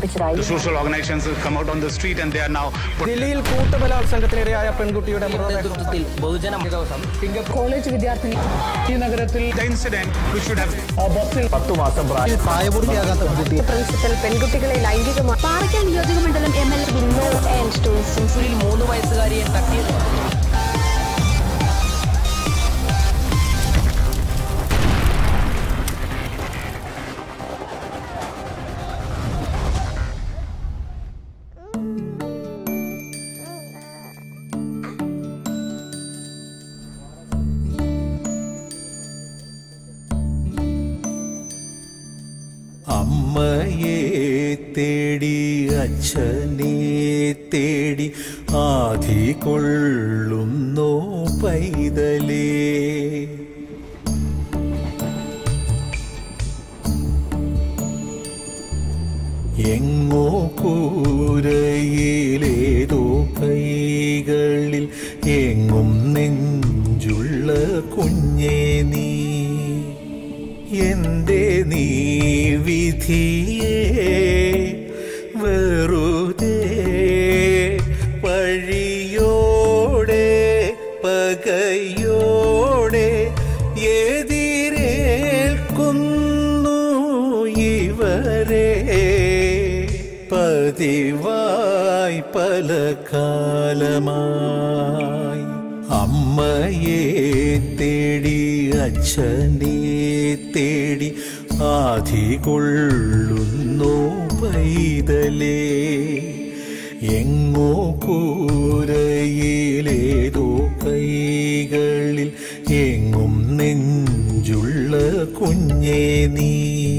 സംഘടിപ്പിച്ചതായി The social organizations have come out on the street and they are now put ദില്ലിയിൽ കൂട്ടബലാത്സംഗത്തിനിരയായ പെൺകുട്ടിയുടെ മൃതദേഹം നേതൃത്വത്തിൽ ബഹുജന ദിവസം കോളേജ് വിദ്യാർത്ഥിനി ഈ നഗരത്തിൽ the incident which should have ആ ബസ്സിൽ പത്തു മാസം പ്രായം പ്രായപൂർത്തിയാകാത്ത പെൺകുട്ടി പ്രിൻസിപ്പൽ പെൺകുട്ടികളെ ലൈംഗികമായി പാറയ്ക്കൽ നിയോജക മണ്ഡലം എം എൽ നോ ആൻഡ് ടു തൃശ്ശൂരിൽ മൂന്ന് വയസ്സുകാരിയെ തട്ടിയത് അമ്മയെ തേടി അച്ഛനെ തേടി ആധി കൊള്ളുന്നോ പൈതലേ എങ്ങോ കൂരയിലേതോ കൈകളിൽ എങ്ങും നെഞ്ചുള്ള കുഞ്ഞേ നീ എന്റെ നീ വിധിയെ വെറുതെ വഴിയോടെ പകയോടെ എതിരേൽക്കുന്നു ഇവരെ പതിവായി പല കാലമായി അമ്മയെ തേടി അച്ഛനെ തേടി ആധി കൊള്ളുന്നു പൈതലേ എങ്ങോ കൂരയിലേതോ കൈകളിൽ എങ്ങും നെഞ്ചുള്ള കുഞ്ഞേ നീ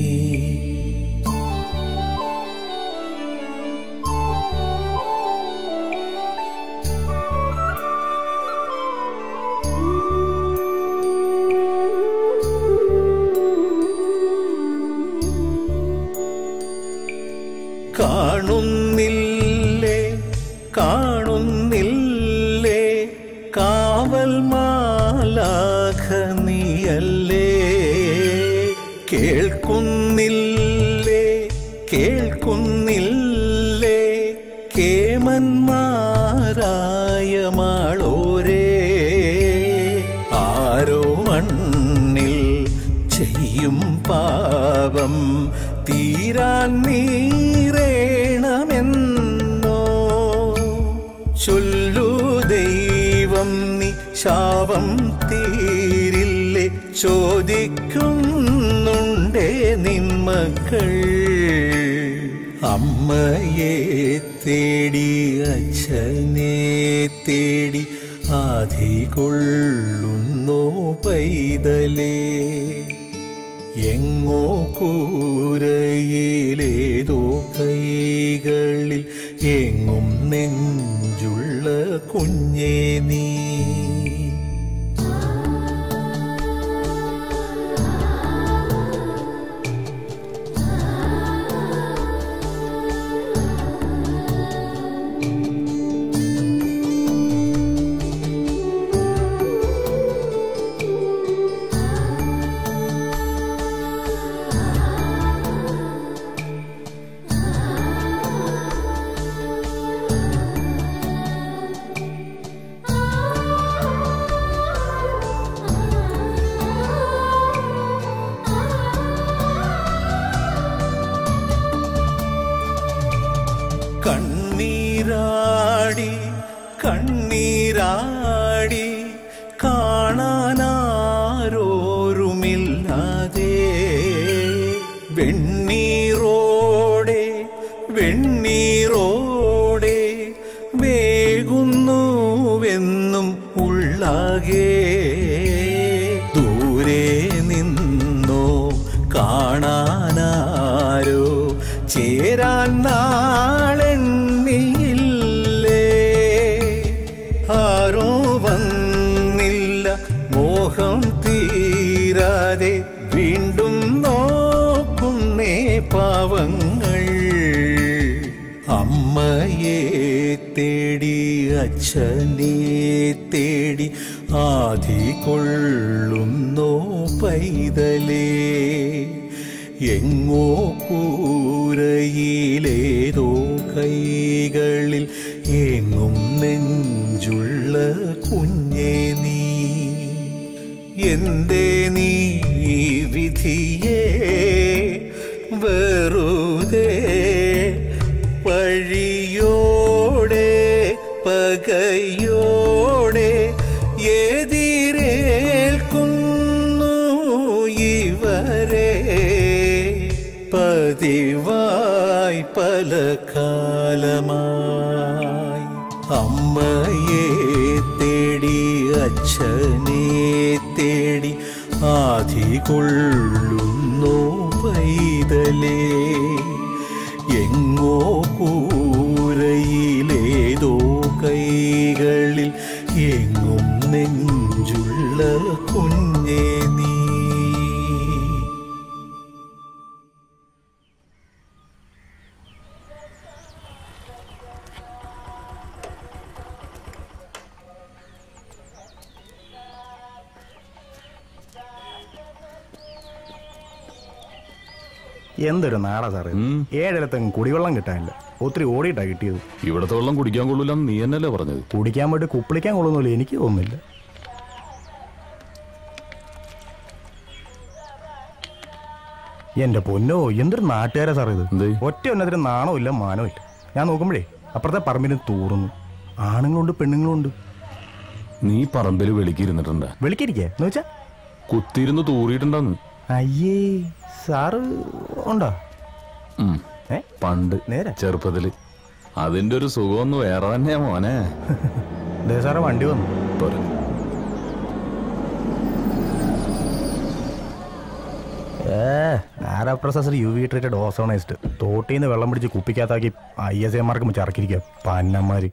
കാണുന്നില്ലേ കാണുന്നില്ലേ കാവൽ മാലാഖ നീയല്ലേ കേൾക്കുന്നില്ലേ കേൾക്കുന്നില്ലേ കേമന്മാരായ മാളോരേ ആരോ മണ്ണിൽ ചെയ്യും പാപം തീരാൻ നീറേണമെന്നോ ചൊല്ലു ദൈവം നീ ശാപം തീരില്ലേ ചോദിക്കുന്നുണ്ടേ നിന്മക്കൾ അമ്മയെ തേടി അച്ഛനെ തേടി ആധി കൊള്ളുന്നോ പൈതലേ എങ്ങോ കൂരയിലേതോ കൈകളിൽ എങ്ങും നെഞ്ചുള്ള കുഞ്ഞേ നീ കണ്ണീരാടി കണ്ണീരാടി കാണാനാരോരുമില്ലാതെ വെണ്ണീറോടെ വെണ്ണീറോടെ വേകുന്നുവെന്നും ഉള്ളാകെ ദൂരെ നിന്നോ കാണാനാരോ ചേരാൻ നാളെണ്ണിയില്ലേ ആരോ വന്നില്ല മോഹം തീരാതെ വീണ്ടും നോക്കുന്നേ പാവങ്ങൾ അമ്മയെ തേടി അച്ഛനെ തേടി ആധി കൊള്ളുന്നോ പൈതലേ എങ്ങോ കൂര കൂരയിലേതോ കൈകളിൽ എങ്ങും നെഞ്ചുള്ള കുഞ്ഞേ നീ എന്തേ നീ വിധിയേ വെറുതെ വഴിയോടെ പകയോടെ എതിരേൽക്കുന്നു ഇവരെ പതിവായി പല കാലമായി അമ്മയെ തേടി അച്ഛനെ തേടി ആധി കൊള്ളുന്നു പൈതലേ എങ്ങോ കൂരയിലേതോ കൈകളിൽ എങ്ങും നെഞ്ചുള്ള കുഞ്ഞേ നീ എന്തൊരു നാടാ സാറേ ഏഴിടത്തും കുടിവെള്ളം കിട്ടാനില്ല ഒത്തിരി ഓടിയിട്ടാ കിട്ടിയത് ഇവിടത്തെ വെള്ളം കുടിക്കാൻ കൊള്ളൂല നീ എന്നല്ലേ പറഞ്ഞത് കുടിക്കാൻ വേണ്ടി കുപ്പിളിക്കാൻ കൊള്ളുന്നില്ല എനിക്ക് തോന്നുന്നില്ല എന്റെ പൊന്നോ എന്തൊരു നാട്ടുകാരാ സാറേ ഇത് എന്തേ? ഒറ്റ ഉന്നതിന് നാണോ ഇല്ല മാനോ ഇല്ല ഞാൻ നോക്കുമ്പോഴേ അപ്പുറത്തെ പറമ്പിന് തൂറുന്നു ആണുങ്ങളുണ്ട് പെണ്ണുങ്ങളുണ്ട് നീ പറമ്പിൽ വെളിക്കിരുന്നിട്ടുണ്ട വിളിക്കിരിക്കേ എന്ന് വെച്ചാ കുത്തിയിരുന്ന് തൂറിയിട്ടുണ്ടെന്ന് അയ്യേ സാറ് ഉണ്ടോ ഉം. ഏ പണ്ട് നേരെ? ചെറുപ്പത്തില് അതിന്റെ ഒരു സുഖമൊന്നും വേറെ തന്നെയാ മോനെ ദേ സാറേ വണ്ടി വന്നു പോരെ. ഏ ആരാ പ്രൊസസർ യു വി ട്രീറ്റഡ് ഓസോണൈസ്ഡ് തോട്ടിന്ന് വെള്ളം പിടിച്ച് കുപ്പിക്കകത്താക്കി ഐ എസ് എമാർക്ക് വെച്ച് ഇറക്കിയിരിക്കുക പന്നന്മാര്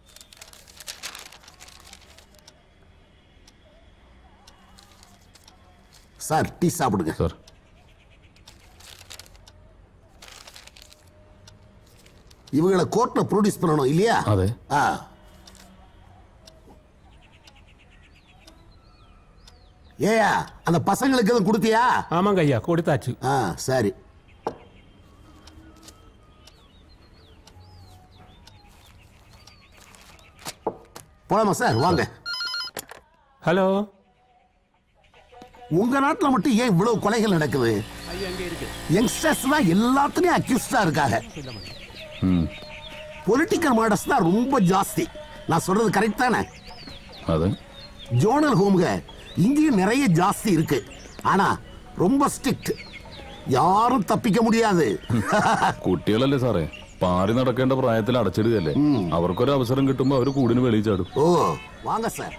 சார் டீ சாப்பிடுங்க സാർ இவங்களை கோர்ட்ல ப்ரொடியூஸ் பண்ணணும் இல்லையா അതെ ஆ ஏயா அந்த பசங்களுக்கு எதுவும் கொடுத்தியா ஆமாங்க ஐயா கொடுத்தாச்சு ஆ சரி போலாமா சார் வாங்க ஹலோ உங்க நாட்டுல மட்டும் ஏன் இவ்வளவு கொலைகள் நடக்குது யங்ஸ்டர்ஸ் தான் எல்லாத்துலயும் அக்யூஸ்டா இருக்காங்க ഉം. பொலிட்டிக்கல் மர்டர்ஸ் தான் ரொம்ப ஜாஸ்தி நான் சொல்றது கரெக்ட் தானே അതെ ஜோனல் ஹோம்க இங்கேயும் நிறைய ஜாஸ்தி இருக்கு ஆனா ரொம்ப ஸ்ட்ரிக்ட் யாரும் தப்பிக்க முடியாது കുട്ടികളല്ലേ സാറേ പാറി നടക്കേണ്ട പ്രായത്തിൽ അടച്ചിടുകയല്ലേ അവർക്കൊരു അവസരം കിട്ടുമ്പോ അവര് കൂടിന് വെളിയിൽ ചാടും ஓ வாங்க சார்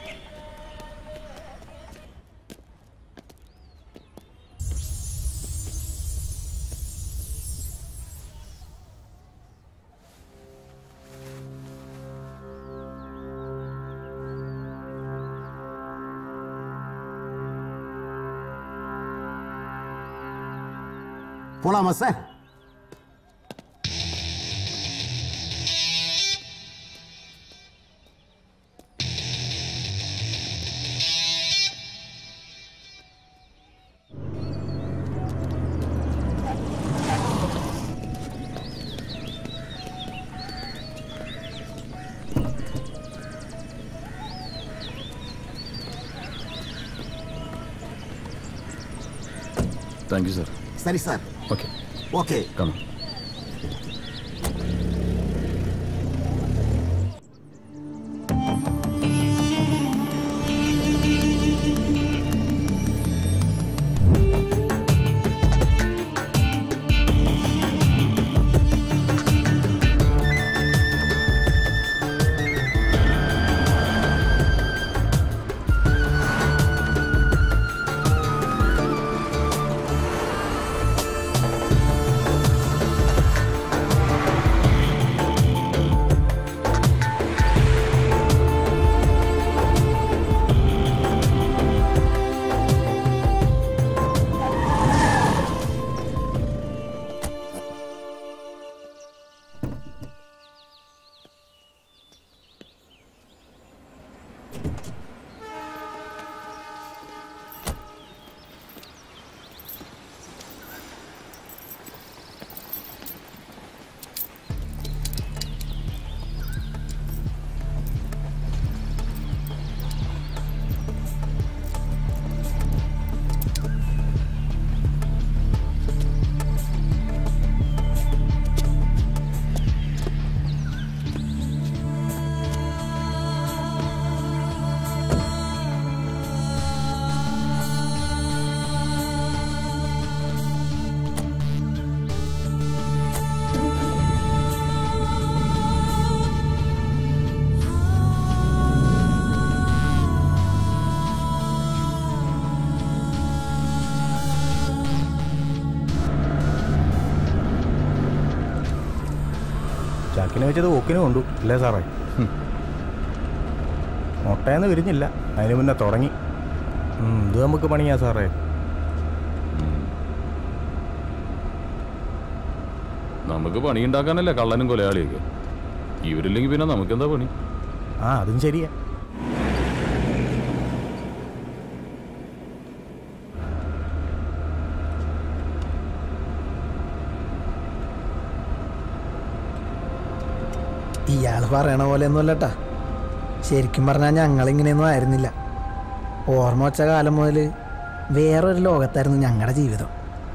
போலாமா சார் താങ്ക് യു സാർ சரி சார் ഓക്കെ ஓகே കാണാം ஆ വിളക്കിന് വെച്ചത് ഓക്കിന് കൊണ്ടു അല്ലേ സാറേ ഹും. മുട്ടയെന്ന് വിരിഞ്ഞില്ല അതിന് മുന്നേ തുടങ്ങി ഉം, ഇത് നമുക്ക് പണിയാ സാറേ നമുക്ക് പണിയുണ്ടാക്കാനല്ലേ കള്ളനും കൊലയാളിയൊക്കെ ഇവരില്ലെങ്കിൽ പിന്നെ നമുക്കെന്താ പണി ആ അതും ശരിയാ ഇയാൾ പറയണ പോലെ ഒന്നുമല്ലട്ടാ ശരിക്കും പറഞ്ഞാൽ ഞങ്ങളിങ്ങനെയൊന്നും ആയിരുന്നില്ല ഓർമ്മ വെച്ച കാലം മുതൽ വേറൊരു ലോകത്തായിരുന്നു ഞങ്ങളുടെ ജീവിതം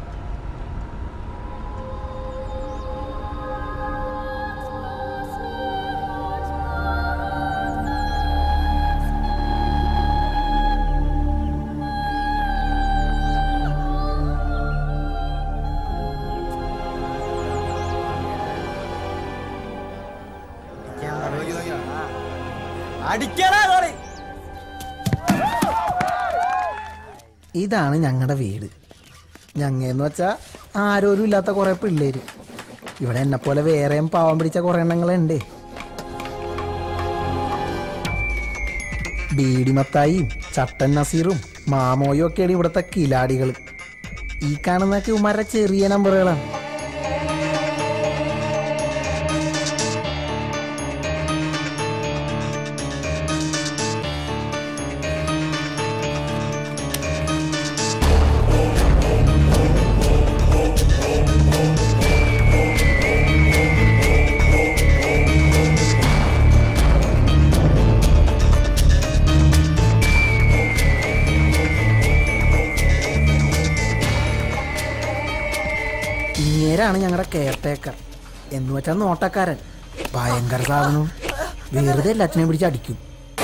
ഇതാണ് ഞങ്ങളുടെ വീട് ഞങ്ങയെന്ന് വെച്ചാൽ ആരോരും ഇല്ലാത്ത കുറേ പിള്ളേര് ഇവിടെ എന്നെ പോലെ വേറെയും പാവം പിടിച്ച കുറേ എണ്ണങ്ങളുണ്ട് ബീഡിമത്തായിയും ചട്ടൻ നസീറും മാമോയും ഒക്കെയാണ് ഇവിടുത്തെ കിലാടികൾ ഈ കാണുന്നൊക്കെ ഉമാരുടെ ചെറിയ നമ്പറുകളാണ് ഇങ്ങേരാണ് ഞങ്ങളുടെ കെയർടേക്കർ എന്ന് വെച്ചാൽ നോട്ടക്കാരൻ ഭയങ്കര സാധനവും വെറുതെ എല്ലാറ്റിനെയും പിടിച്ച് അടിക്കും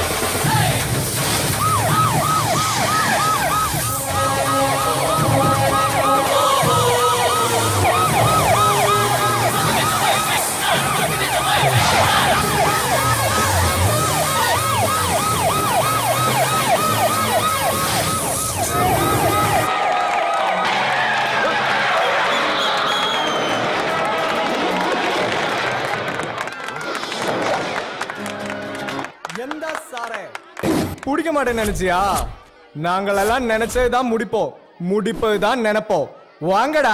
எந்த சாரே பிடிக்க மாட்டேன்னு நினைச்சியா நாங்கள் எல்லாம் நினைச்சதுதான் முடிப்போம் முடிப்பதுதான் நினைப்போம் வாங்கடா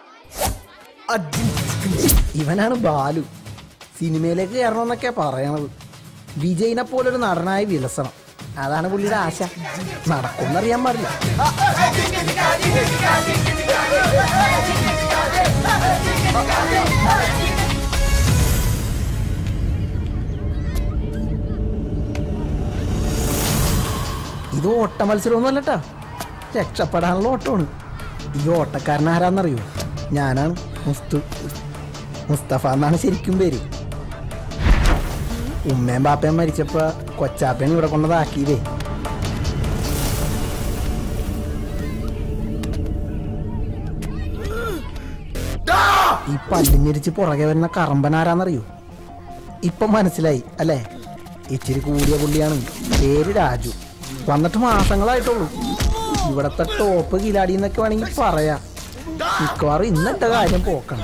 ഇവനാണ് ബാലു സിനിമയിലേക്ക് കയറണമെന്നൊക്കെ പറയണത് വിജയിനെ പോലൊരു നടനായി വിലസണം അതാണ് പുള്ളിയുടെ ആശ നടക്കുമെന്നറിയാൻ പാടില്ല ഇത് ഓട്ട മത്സരമൊന്നും അല്ലട്ടാ രക്ഷപ്പെടാനുള്ള ഓട്ടമാണ് ഈ ഓട്ടക്കാരൻ ആരാന്നറിയോ ഞാനാണ് മുസ്തു മുസ്തഫ എന്നാണ് ശരിക്കും പേര് ഉമ്മയും ബാപ്പയും മരിച്ചപ്പോ കൊച്ചാപ്പയാണ് ഇവിടെ കൊണ്ടതാക്കിയതേ ഈ പല്ലിഞ്ഞിരിച്ച് പുറകെ വരുന്ന കറമ്പൻ ആരാന്നറിയോ ഇപ്പൊ മനസ്സിലായി അല്ലേ ഇച്ചിരി കൂടിയ പുള്ളിയാണ് പേര് രാജു വന്നിട്ട് മാസങ്ങളായിട്ടുള്ളൂ ഇവിടത്തെ ടോപ്പ് കിലാടി എന്നൊക്കെ വേണമെങ്കിൽ പറയാം മിക്കവാറും ഇന്നത്തെ കാര്യം പോക്കണം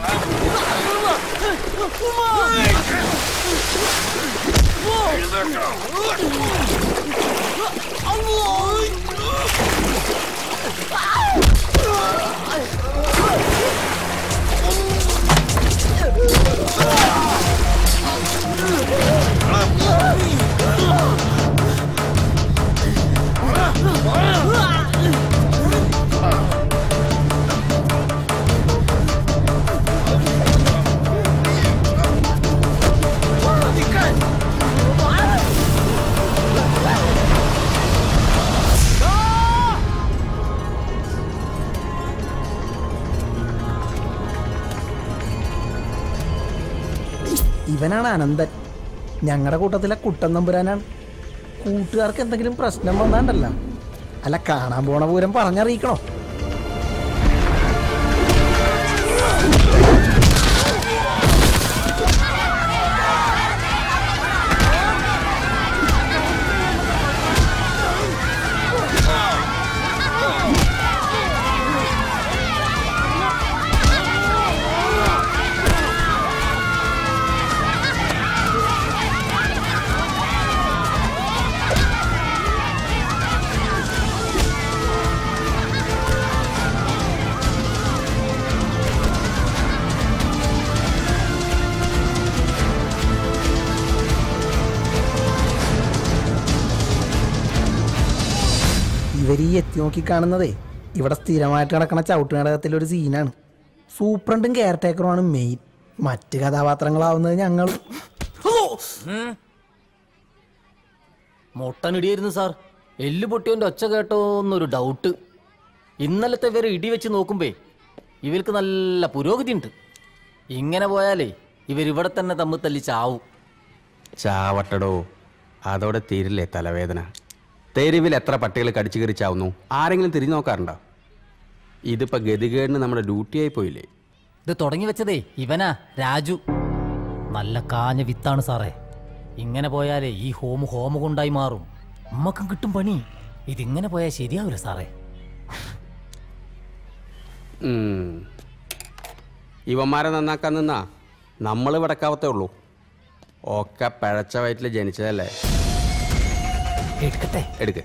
ഇവനാണ് അനന്തൻ ഞങ്ങളുടെ കൂട്ടത്തിലെ കുട്ടൻ നമ്പുരാനാണ് കൂട്ടുകാർക്ക് എന്തെങ്കിലും പ്രശ്നം വന്നാണ്ടല്ല അല്ല കാണാൻ പോണ പൂരം പറഞ്ഞറിയിക്കണോ ഇവർ ഈ എത്തി നോക്കി കാണുന്നതേ ഇവിടെ സ്ഥിരമായിട്ട് കിടക്കുന്ന ചവിട്ട് നാടകത്തിലെ ഒരു സീനാണ് സൂപ്രണ്ടും കെയർ ടേക്കറുമാണ് മെയിൻ മറ്റ് കഥാപാത്രങ്ങളാവുന്നത് ഞങ്ങൾ മുട്ടനിടിയായിരുന്നു സാർ എല്ല് പൊട്ടിയോന്റെ ഒച്ച കേട്ടോ എന്നൊരു ഡൗട്ട് ഇന്നലത്തെ ഇവരെ ഇടി വെച്ച് നോക്കുമ്പേ ഇവർക്ക് നല്ല പുരോഗതി ഉണ്ട് ഇങ്ങനെ പോയാലേ ഇവരിവിടെ തന്നെ തമ്മിൽ തല്ലി ചാവും ചാവട്ടടോ അതോടെ തീരില്ലേ തലവേദന തെരുവിൽ എത്ര പട്ടികൾ കടിച്ചു കയറി ചാവുന്നു ആരെങ്കിലും തിരിഞ്ഞു നോക്കാറുണ്ടോ ഇതിപ്പോ ഗതികേടിന് നമ്മുടെ ഡ്യൂട്ടിയായി പോയില്ലേ ഇത് തുടങ്ങി വെച്ചതേ ഇവനാ രാജു നല്ല കാഞ്ഞ വിത്താണ് സാറേ ഇങ്ങനെ പോയാലേ ഈ ഹോം ഹോമ കൊണ്ടായി മാറും നമ്മക്കും കിട്ടും പണി ഇതിങ്ങനെ പോയാൽ ശരിയാവില്ല സാറേ ഉം. ഇവന്മാരെ നന്നാക്കാൻ നിന്നാ നമ്മൾ വിടക്കാവത്തേ ഉള്ളൂ ഒക്കെ പഴച്ച വയറ്റിൽ ജനിച്ചതല്ലേ എടുക്കട്ടെ എടുക്ക്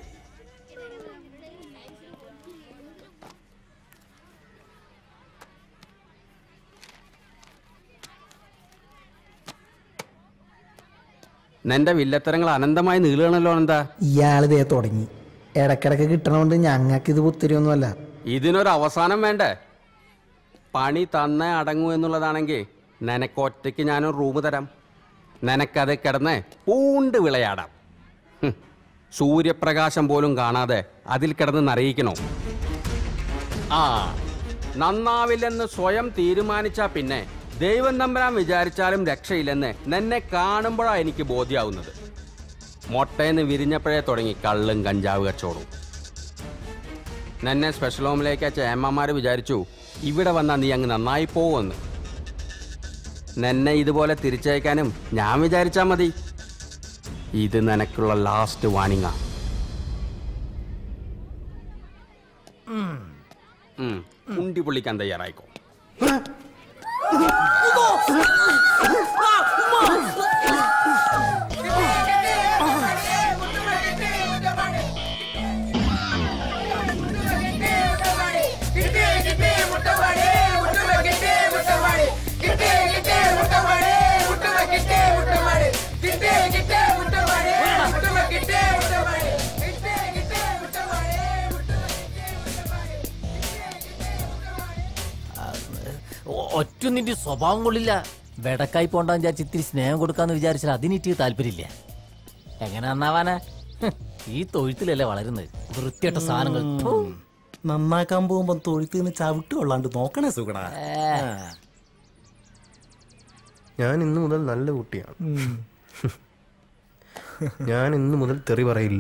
നിന്റെ വില്ലത്തരങ്ങൾ അനന്തമായി നീളുകയാണല്ലോ എന്താ ഇയാൾ ഇതേ തുടങ്ങി ഇടക്കിടക്ക് കിട്ടണോണ്ട് ഞങ്ങൾക്ക് ഇത് പുത്തിരിയൊന്നുമല്ല ഇതിനൊരു അവസാനം വേണ്ടേ പണി തന്നേ അടങ്ങൂ എന്നുള്ളതാണെങ്കിൽ നിനക്കൊറ്റയ്ക്ക് ഞാനൊരു റൂം തരാം നിനക്കത് കിടന്ന് പൂണ്ട് വിളയാടാം ഹും. സൂര്യപ്രകാശം പോലും കാണാതെ അതിൽ കിടന്ന് നരയിക്കണോ ആ നന്നാവില്ലെന്ന് സ്വയം തീരുമാനിച്ചാ പിന്നെ ദൈവം തമ്പരാൻ വിചാരിച്ചാലും രക്ഷയില്ലെന്ന് നിന്നെ കാണുമ്പോഴാ എനിക്ക് ബോധ്യാവുന്നത് മൊട്ടയെന്ന് വിരിഞ്ഞപ്പോഴേ തുടങ്ങി കള്ളും കഞ്ചാവ് കച്ചവടവും നിന്നെ സ്പെഷ്യൽ ഹോമിലേക്ക് അയച്ച ഏമ്മമാര് വിചാരിച്ചു ഇവിടെ വന്നാൽ നീ അങ്ങ് നന്നായി പോവുമെന്ന് നിന്നെ ഇതുപോലെ തിരിച്ചയക്കാനും ഞാൻ വിചാരിച്ചാ മതി ഇത് നിനക്കുള്ള ലാസ്റ്റ് വാണിങ്ങാ ഉം, കുണ്ടി പൊള്ളിക്കാൻ തയ്യാറായിക്കോ ഒറ്റ നിന്റെ സ്വഭാവം കൊള്ളില്ല വെടക്കായി പോണ്ടാന്ന് വിചാരിച്ച് ഇത്തിരി സ്നേഹം കൊടുക്കാന്ന് വിചാരിച്ചാൽ അതിനിട്ട് താല്പര്യമില്ല എങ്ങനെ നന്നാവാനാ ഹ്, ഈ തൊഴുത്തിലല്ലേ വളരുന്നത് വൃത്തിയട്ട സാധനങ്ങൾ ഥു. നന്നാക്കാൻ പോകുമ്പോ തൊഴുത്തിൽ നിന്ന് ചവിട്ട് കൊള്ളാണ്ട് നോക്കണേ സുഗണ ഞാൻ ഇന്നു മുതൽ നല്ല കുട്ടിയാണ് ഞാൻ ഇന്നു മുതൽ തെറി പറയില്ല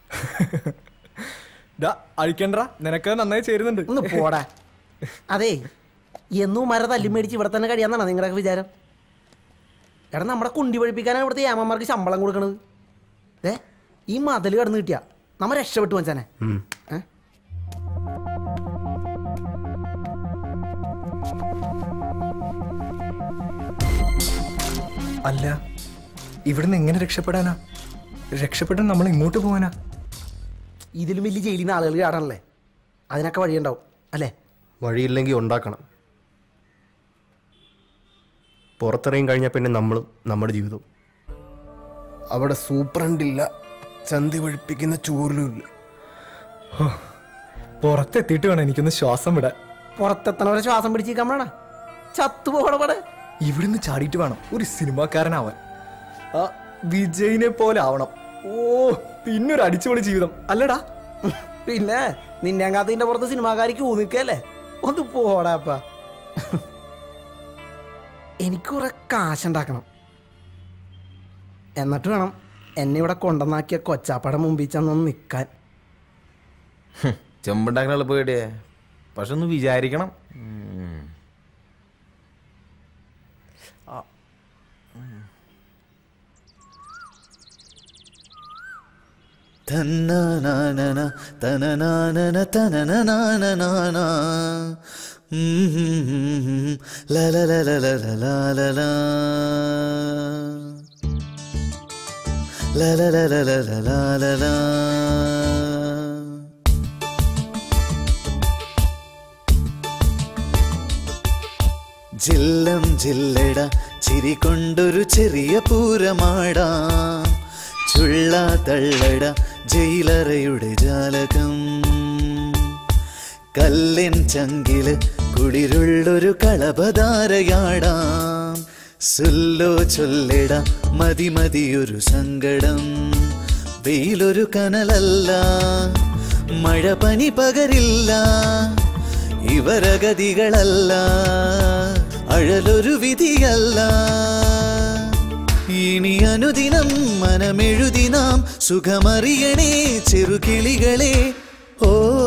ഡാ അഴിക്കണ്ട നിനക്ക് നന്നായി ചേരുന്നുണ്ട് ഒന്ന് പോടാ അതേ എന്നും മര തല്ലി മേടിച്ച് ഇവിടെ തന്നെ കഴിയാന്നാണ് നിങ്ങളുടെ വിചാരം എടാ നമ്മുടെ കുണ്ടി പഴിപ്പിക്കാനാണ് ഇവിടുത്തെ ഏമാന്മാർക്ക് ശമ്പളം കൊടുക്കണത് ഏ ഈ മതിൽ കടന്ന് കിട്ടിയ നമ്മ രക്ഷപ്പെട്ടു മച്ചാനെ ഏ? അല്ല ഇവിടുന്ന് എങ്ങനെ രക്ഷപ്പെടാനാ രക്ഷപ്പെട്ടാൻ നമ്മൾ ഇങ്ങോട്ട് പോവാനാ ഇതിലും വലിയ ജയിലിൽ നിന്ന് ആളുകൾ ചാടാനല്ലേ അതിനൊക്കെ വഴിയുണ്ടാവും അല്ലേ വഴിയില്ലെങ്കിൽ ഉണ്ടാക്കണം പുറത്തിറങ്ങി കഴിഞ്ഞാൽ പിന്നെ നമ്മളും നമ്മുടെ ജീവിതവും അവിടെ സൂപ്രണ്ടില്ല ചന്തി പഴിപ്പിക്കുന്ന ചൂരിലുമില്ല പുറത്തെത്തിയിട്ട് വേണം എനിക്കൊന്ന് ശ്വാസം വിടാൻ പുറത്തെത്തണവരെ ശ്വാസം പിടിച്ചിരിക്കാൻ ചത്തുപോകണവിടെ ഇവിടുന്ന് ചാടിയിട്ട് വേണം ഒരു സിനിമാക്കാരനാവാൻ ആ വിജയിനെ പോലെ ആവണം ഓ പിന്നൊരു അടിച്ചുപൊളി ജീവിതം അല്ലടാ പിന്നെ നിന്നെ കാത്തിന്റെ പുറത്ത് സിനിമാക്കാരിക്ക് ഊന്നിക്കല്ലേ ഒന്ന് പോടാപ്പ എനിക്ക് കുറെ കാശുണ്ടാക്കണം എന്നിട്ട് വേണം എന്നെ ഇവിടെ കൊണ്ടുവന്നാക്കിയ കൊച്ചാപ്പട മുമ്പിൽ ചെന്നൊന്ന് നിൽക്കാൻ ചെമ്പുണ്ടാക്കുന്ന എളുപ്പം പേടിയേ പക്ഷെ ഒന്ന് വിചാരിക്കണം ഉം. ആ. തന്നാനാനന തനനാനന തനനനാനനാന. ഉം ഹും ഹും ഹും. ലലലലലലലാലലാ. ലലലലലലലാലലാ. ജില്ലം ജില്ലട ചിരി കൊണ്ടൊരു ചെറിയ പൂരമാടാം ചുള്ള തള്ളട ജയിലറയുടെ ജാലകം കല്ലിൻ ചങ്കില് കുളിരുള്ളൊരു കളപധാരയാടാം സുല്ലോ ചൊല്ലിട മതി മതിയൊരു സങ്കടം വെയിലൊരു കനലല്ല മഴ പനി പകരില്ല ഇവരഗതികളല്ല അഴലൊരു വിധിയല്ല ഇനി അനുദിനം മനമെഴുതി നാം സുഖമറിയണേ ചെറുകിളികളെ ഓ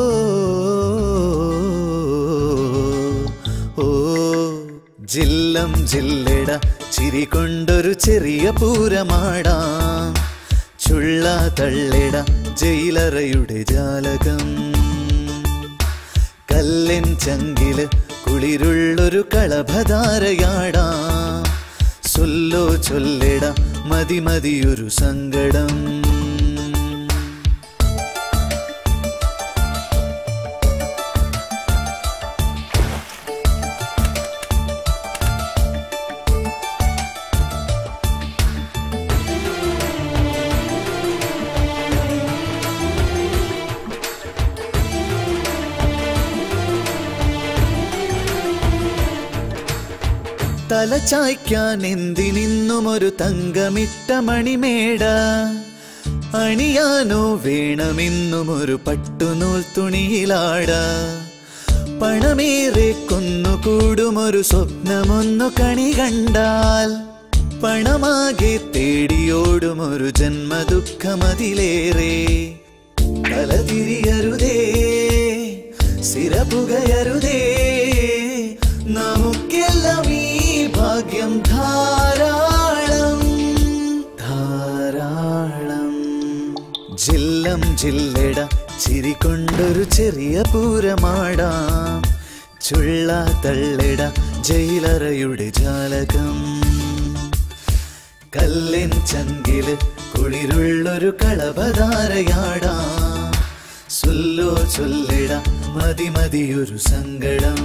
ഓ ജില്ലം ജില്ലട ചിരി കൊണ്ടൊരു ചെറിയ പൂരമാടാം ചുള്ള തള്ളിട ജയിലറയുടെ ജാലകം കല്ലിൻ ചങ്കില് കുളിരുള്ളൊരു കളഭധാരയാടാം സൊല്ലോ ചൊല്ലിട മതി മതിയൊരു സങ്കടം തലചായ്ക്കാൻ എന്തിനിന്നും ഒരു തങ്കമിട്ട മണിമേട അണിയാനോ വേണമെന്നും ഒരു പട്ടുനൂൽ തുണിയിലാട പണമേറെ കൊന്നുകൂടും ഒരു സ്വപ്നമൊന്നു കണി കണ്ടാൽ പണമാകെ തേടിയോടും ഒരു ജന്മദുഃഖമതിലേറെ തലതിരിയരുതേ സിരപുകയരുതേ നമുക്കെല്ലാം ഈ ഭാഗ്യം ധാരാളം ധാരാളം ജില്ലം ജില്ലട ചിരി കൊണ്ടൊരു ചെറിയ പൂരമാടാം ചുള്ള തള്ളിട ജയിലറയുടെ ജാലകം കല്ലിൻ ചങ്കില് കുളിരുള്ളൊരു കളപധാരയാടാം സുല്ലോ ചൊല്ലിട മതി മതിയൊരു സങ്കടം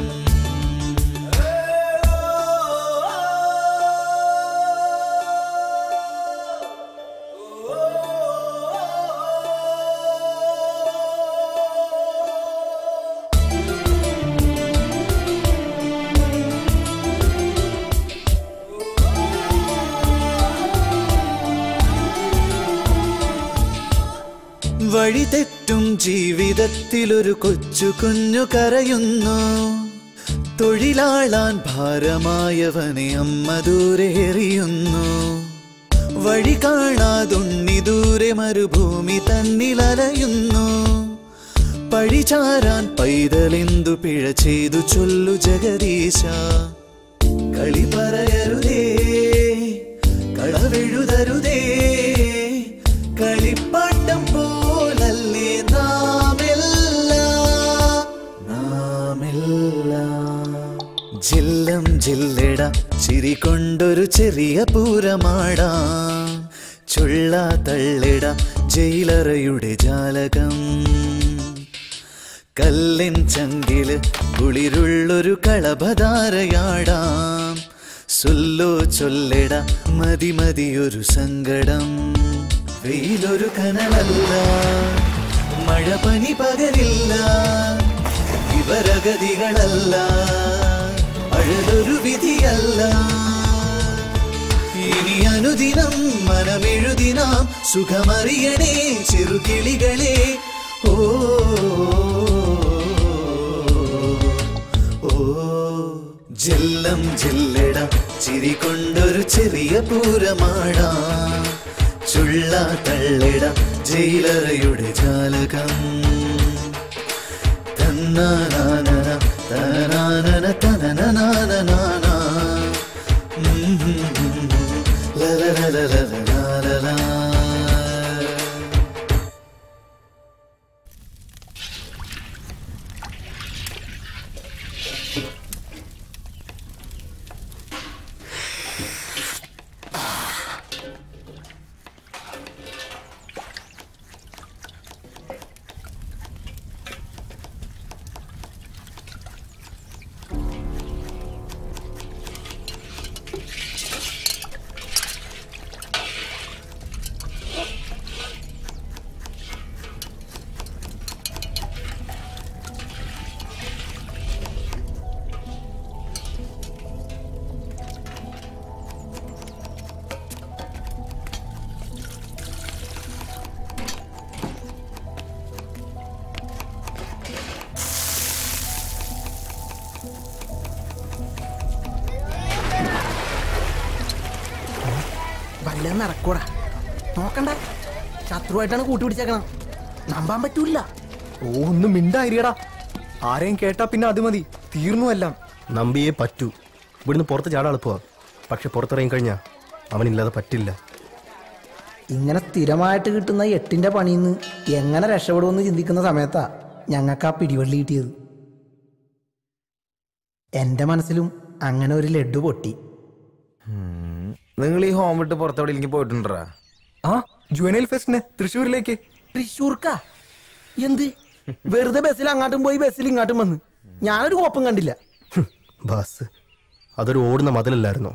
വഴി തെറ്റും ജീവിതത്തിലൊരു കൊച്ചു കുഞ്ഞു കരയുന്നു തൊഴിലാളാൻ ഭാരമായവനെ അമ്മ ദൂരെ എറിയുന്നു വഴി കാണാതുണ്ണി ദൂരെ മരുഭൂമി തന്നിലലയുന്നു പഴിചാരാൻ പൈതലെന്തു പിഴ ചെയ്തു ചൊല്ലു ജഗദീശ കളി പറയരുതേ കളവെഴുതരുതേ കളിപ്പാട്ടം പോലല്ലേ നാമെല്ലാം നാമെല്ലാം ജില്ലം ജില്ലട ചിരി കൊണ്ടൊരു ചെറിയ പൂരമാടാം ചുള്ള തള്ളിട ജയിലറയുടെ ജാലകം കല്ലിൻ ചങ്കില് കുളിരുള്ളൊരു കളഭധാരയാടാം സുല്ലോ ചൊല്ലിട മതി മതിയൊരു സങ്കടം വെയിലൊരു കനലല്ല മഴ പനി പകരില്ല ഇവരഗതികളല്ല അഴലൊരു വിധിയല്ല ഇനി അനുദിനം മനമെഴുതിനാം സുഖമറിയണേ ചെറുകിളികളെ ഓ ഓ ജില്ലം ജില്ലട ചിരി കൊണ്ടൊരു ചെറിയ പൂരമാടാം ചുള്ള തള്ളിട ജയിലറയുടെ ജാലകം തന്നാനാനന തനാനന തനനാനനാന ലലലലലലലലല വല്ലതും നടക്കൂടാ നോക്കണ്ട ശത്രുവായിട്ടാണ് കൂട്ടുപിടിച്ചേക്കണം നമ്പാൻ പറ്റൂല ഓ ഒന്ന് മിണ്ടായിരിക്കടാ ആരെയും കേട്ടാ പിന്നെ അത് മതി തീർന്നു എല്ലാം നമ്പിയേ പറ്റൂ ഇവിടുന്ന് പുറത്ത് ചാടാൻ എളുപ്പമാ പക്ഷെ പുറത്തിറങ്ങി കഴിഞ്ഞാൽ അവനില്ലാതെ പറ്റില്ല ഇങ്ങനെ സ്ഥിരമായിട്ട് കിട്ടുന്ന എട്ടിന്റെ പണിയിൽ നിന്ന് എങ്ങനെ രക്ഷപ്പെടുമെന്ന് ചിന്തിക്കുന്ന സമയത്താ ഞങ്ങൾക്ക് ആ പിടിവള്ളി കിട്ടിയത് എന്റെ മനസ്സിലും അങ്ങനെ ഒരു ലഡു പൊട്ടി നിങ്ങൾ ഈ ഹോം വിട്ട് പുറത്തെവിടെയെങ്കിലും പോയിട്ടുണ്ടാ ആ ജുവനൈൽ ഫെസ്റ്റിന് തൃശ്ശൂരിലേക്ക് തൃശ്ശൂർക്കാ എന്ത് വെറുതെ ബസ്സിൽ അങ്ങോട്ടും പോയി ബസ്സിൽ ഇങ്ങോട്ടും വന്ന് ഞാനൊരു കോപ്പം കണ്ടില്ല ബസ് അതൊരു ഓടുന്ന മതിലല്ലായിരുന്നോ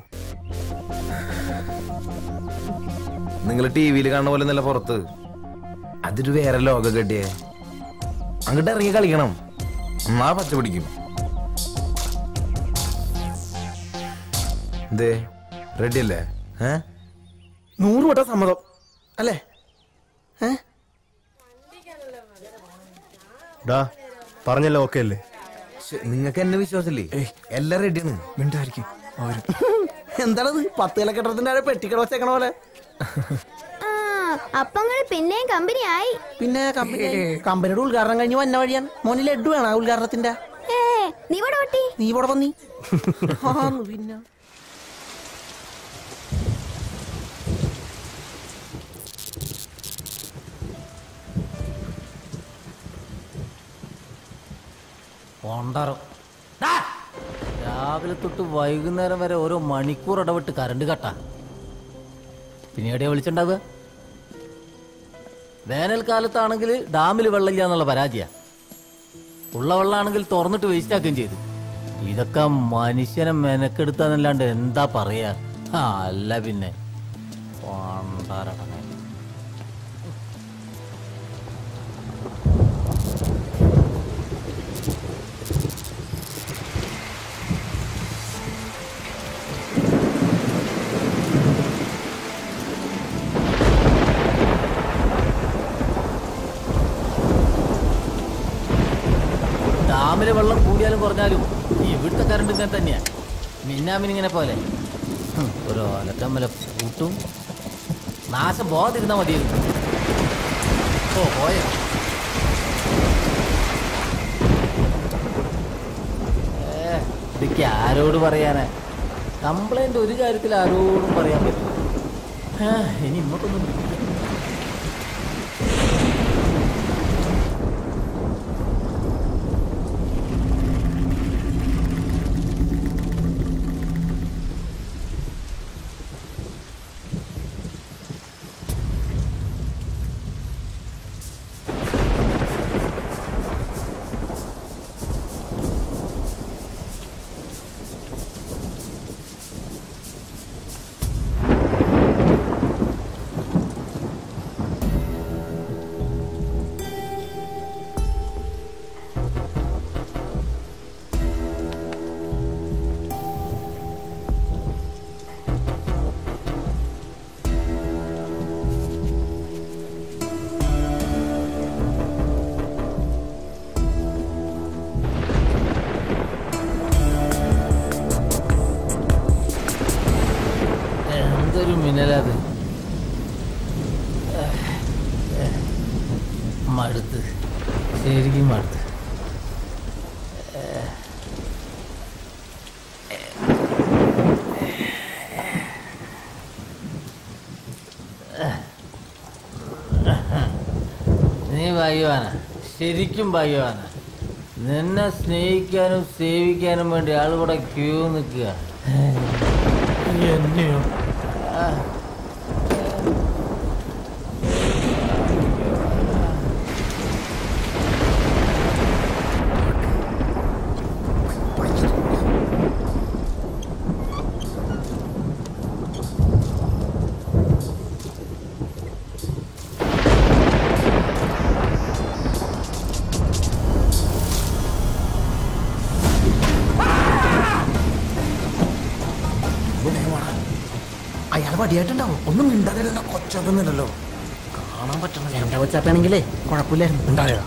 നിങ്ങൾ ടി വിയിൽ കാണുന്ന പോലെ നല്ല പുറത്ത് അതൊരു വേറെ ലോക കെട്ടിയേ അങ്ങോട്ട് ഇറങ്ങി കളിക്കണം എന്നാ പച്ച പിടിക്കും എന്തേ റെഡി അല്ലേ ഏ നൂറ് വട്ടം സമ്മതം അല്ലേ ഏ ഡാ പറഞ്ഞല്ലോ ഓക്കെ അല്ലേ നിങ്ങൾക്ക് എന്നെ വിശ്വാസമില്ലേ എല്ലാം റെഡിയാണ് മിണ്ടായിരിക്കും അവര് എന്താണത് പത്ത് കിലക്കെട്ടത്തിന്റെ ആടെ പെട്ടിക്കട വെച്ചേക്കണ പോലെ ആ അപ്പങ്ങൾ പിന്നെയും കമ്പനി ആയി പിന്നെ കമ്പനി കമ്പനിയുടെ ഉദ്ഘാടനം കഴിഞ്ഞ് വന്ന വഴിയാണ് മോന് ലഡു വേണം ആ ഉദ്ഘാടനത്തിന്റെ ഏ നീ ഇവിടെ ഓട്ടി നീ ഇവിടെ വന്നി ആന്ന് പിന്നെ കൊണ്ടറം രാവിലെ തൊട്ട് വൈകുന്നേരം വരെ ഓരോ മണിക്കൂർ ഇടവിട്ട് കറണ്ട് കട്ടാ പിന്നെ എവിടെയാ വിളിച്ചിണ്ടാവുക വേനൽക്കാലത്താണെങ്കിൽ ഡാമിൽ വെള്ളമില്ല എന്നുള്ള പരാജയ ഉള്ള വെള്ളമാണെങ്കിൽ തുറന്നിട്ട് വേസ്റ്റ് ആക്കുകയും ചെയ്തു ഇതൊക്കെ മനുഷ്യനെ മെനക്കെടുത്താന്നല്ലാണ്ട് എന്താ പറയാ ആ, അല്ല പിന്നെ കൊണ്ടറടങ്ങ ഡാമിലെ വെള്ളം കൂടിയാലും കുറഞ്ഞാലും ഇവിടുത്തെ കറണ്ട് ഇങ്ങനെ തന്നെയാ മിന്നാമിനിങ്ങനെ പോലെ ഹും, ഒരു ഒലക്കമ്മല കൂട്ടും നാശം പോകാതിരുന്നാ മതിയായിരുന്നു ഓ പോയ ഇതൊക്കെ ആരോട് പറയാനാ കംപ്ലൈന്റ് ഒരു കാര്യത്തിൽ ആരോടും പറയാൻ പറ്റില്ല ആ, ഇനി ഇങ്ങോട്ടൊന്നും എന്തൊരു മിന്നലത് മടുത്ത് ശരിക്കും മടുത്ത് നീ ഭാഗ്യവാന ശരിക്കും ഭാഗ്യവാന നിന്നെ സ്നേഹിക്കാനും സേവിക്കാനും വേണ്ടി ആളുകൂടെ ക്യൂ നിൽക്കുക എന്നെയോ അയാൾ വടിയായിട്ടുണ്ടാവും ഒന്നും മിണ്ടാതിരുന്ന കൊച്ചൊന്നുമില്ലല്ലോ കാണാൻ പറ്റണം എന്റെ കൊച്ചാപ്പാണെങ്കിലേ കുഴപ്പമില്ലായിരുന്നു ഉണ്ടായോ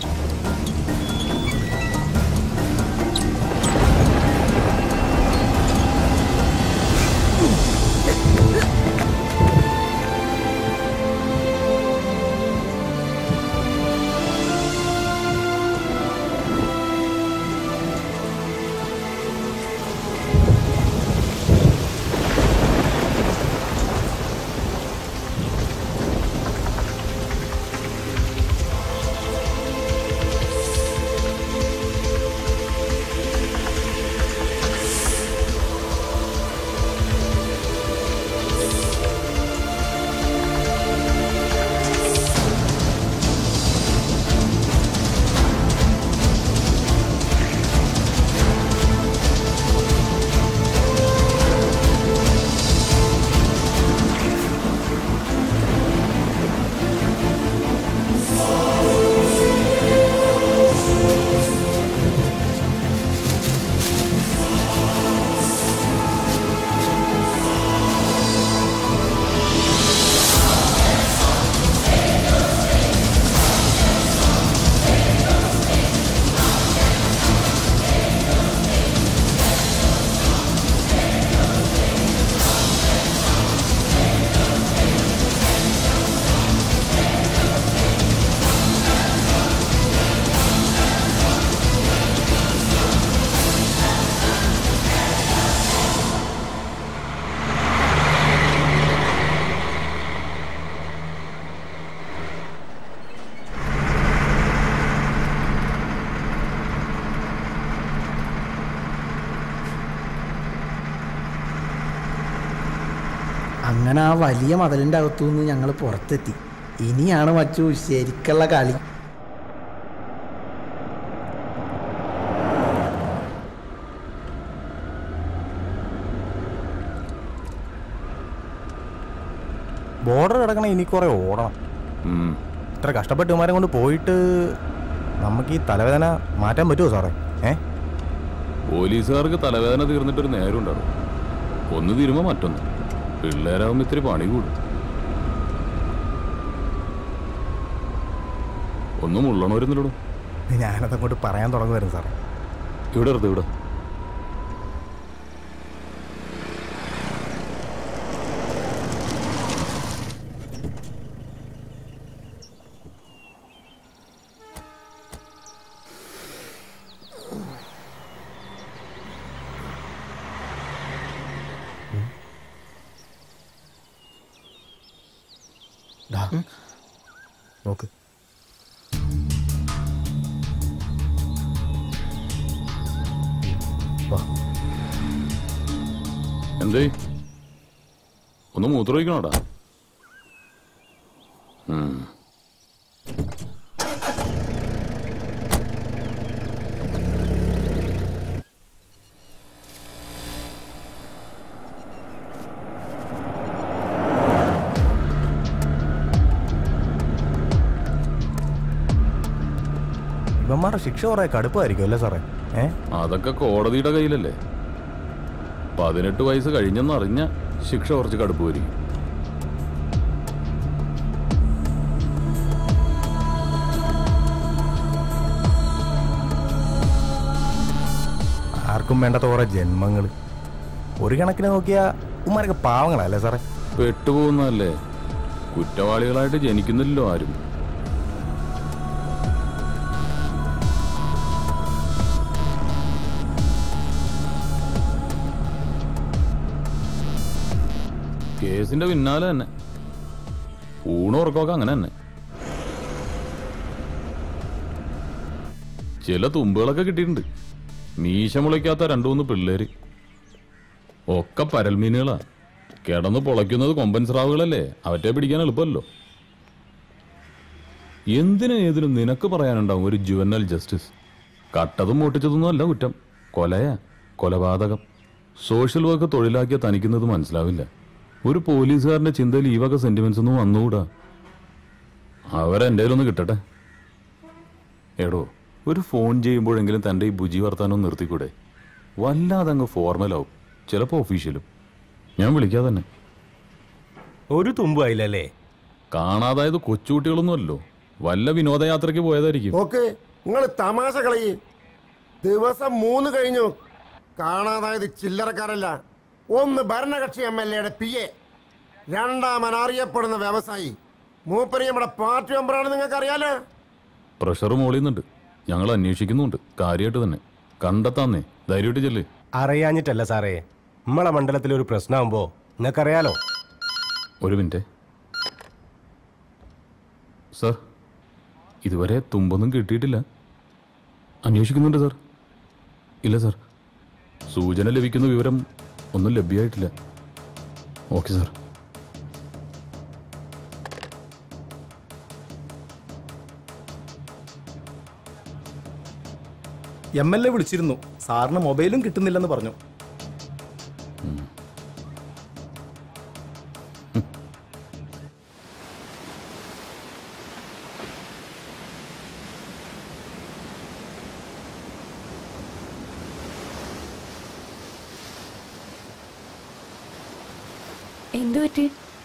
അങ്ങനെ ആ വലിയ മതിലിൻ്റെ അകത്തു നിന്ന് ഞങ്ങൾ പുറത്തെത്തി ഇനിയാണ് മച്ചു ശരിക്കുള്ള കളി ബോർഡർ കിടക്കണ ഇനി കുറെ ഓടണം ഇത്ര കഷ്ടപ്പെട്ട് ഇമാരെ കൊണ്ട് പോയിട്ട് നമുക്ക് ഈ തലവേദന മാറ്റാൻ പറ്റുമോ സാറേ ഏ പോലീസുകാർക്ക് തലവേദന തീർന്നിട്ടൊരു നേരം ഉണ്ടാവും ഒന്ന് തീരുമ്പോ മറ്റൊന്ന് പിള്ളേരാകുമ്പോ ഇത്തിരി പണി കൂടും ഒന്നും ഉള്ളണവരുന്നില്ലടോ ഞാനതങ്ങോട്ട് പറയാൻ തുടങ്ങുമായിരുന്നു സാറേ ഇവിടെ എടുത്ത് ഇവിടെ നോക്ക് എന്തേ ഒന്ന് മൂത്രമൊഴിക്കണോടാ ഉം. ഇവന്മാരുടെ ശിക്ഷ കുറെ കടുപ്പമായിരിക്കും അല്ലേ സാറേ ഏ അതൊക്കെ കോടതിയുടെ കയ്യിലല്ലേ പതിനെട്ട് വയസ്സ് കഴിഞ്ഞെന്നറിഞ്ഞ ശിക്ഷ കുറച്ച് കടുപ്പ് വരും ആർക്കും വേണ്ടാത്ത കുറെ ജന്മങ്ങൾ ഒരു കണക്കിന് നോക്കിയാ ഉമ്മാരൊക്കെ പാവങ്ങളല്ലേ സാറേ പെട്ടുപോകുന്നതല്ലേ കുറ്റവാളികളായിട്ട് ജനിക്കുന്നില്ലല്ലോ ആരും കേസിന്റെ പിന്നാലെ തന്നെ ഊണുറക്കമൊക്കെ അങ്ങനെ തന്നെ ചില തുമ്പുകളൊക്കെ കിട്ടിയിട്ടുണ്ട് മീശ മുളയ്ക്കാത്ത രണ്ടു മൂന്ന് പിള്ളേര് ഒക്കെ പരൽമീനുകളാ കിടന്ന് പൊളയ്ക്കുന്നത് കൊമ്പൻ സ്രാവുകളല്ലേ അവറ്റെ പിടിക്കാൻ എളുപ്പമല്ലോ എന്തിനും ഏതിനും നിനക്ക് പറയാനുണ്ടാവും ഒരു ജുവനൽ ജസ്റ്റിസ് കട്ടതും മോട്ടിച്ചതൊന്നും അല്ല കുറ്റം കൊലയാ കൊലപാതകം സോഷ്യൽ വർക്ക് തൊഴിലാക്കിയ തനിക്കുന്നത് മനസ്സിലാവില്ല ഒരു പോലീസുകാരന്റെ ചിന്തയിൽ ഈ വക സെന്റിമെന്റ്സ് ഒന്നും വന്നുകൂടാ അവരെൻ്റെ ഒന്ന് കിട്ടട്ടെ എടോ ഒരു ഫോൺ ചെയ്യുമ്പോഴെങ്കിലും തൻ്റെ ഈ ബുജി വർത്താനം നിർത്തിക്കൂടെ വല്ലാതെ അങ്ങ് ഫോർമലാവും ചിലപ്പോൾ ഒഫീഷ്യലും ഞാൻ വിളിക്കാതെ തന്നെ ഒരു തുമ്പായില്ലല്ലേ കാണാതായത് കൊച്ചുകുട്ടികളൊന്നുമല്ലോ വല്ല വിനോദയാത്രയ്ക്ക് പോയതായിരിക്കും ഓക്കെ നിങ്ങൾ തമാശ കളയി ദിവസം മൂന്ന് കഴിഞ്ഞു കാണാതായത് ചില്ലറക്കാരല്ല ഒന്ന് ഭരണകക്ഷി എം എൽ എയുടെ പി എ രണ്ടാമൻ അറിയപ്പെടുന്ന വ്യവസായി മൂപ്പര് നമ്മുടെ പാർട്ടി മെമ്പറാണ് നിങ്ങൾക്ക് അറിയാലോ പ്രഷർ മോളിയുന്നുണ്ട് ഞങ്ങൾ അന്വേഷിക്കുന്നുണ്ട് കാര്യമായിട്ട് തന്നെ കണ്ടെത്താന്നേ ധൈര്യമായിട്ട് ചെല്ലേ അറിയാഞ്ഞിട്ടല്ല സാറേ നമ്മളെ മണ്ഡലത്തിൽ ഒരു പ്രശ്നമാകുമ്പോ നിങ്ങൾക്കറിയാലോ ഒരു മിനിറ്റ് സർ ഇതുവരെ തുമ്പൊന്നും കിട്ടിയിട്ടില്ല അന്വേഷിക്കുന്നുണ്ട് സർ ഇല്ല സർ സൂചന ലഭിക്കുന്ന വിവരം ഒന്നും ലഭ്യമായിട്ടില്ല okay sir M L A വിളിച്ചിരുന്നു സാറിന് മൊബൈലും കിട്ടുന്നില്ലെന്ന് പറഞ്ഞു എന്തു പറ്റി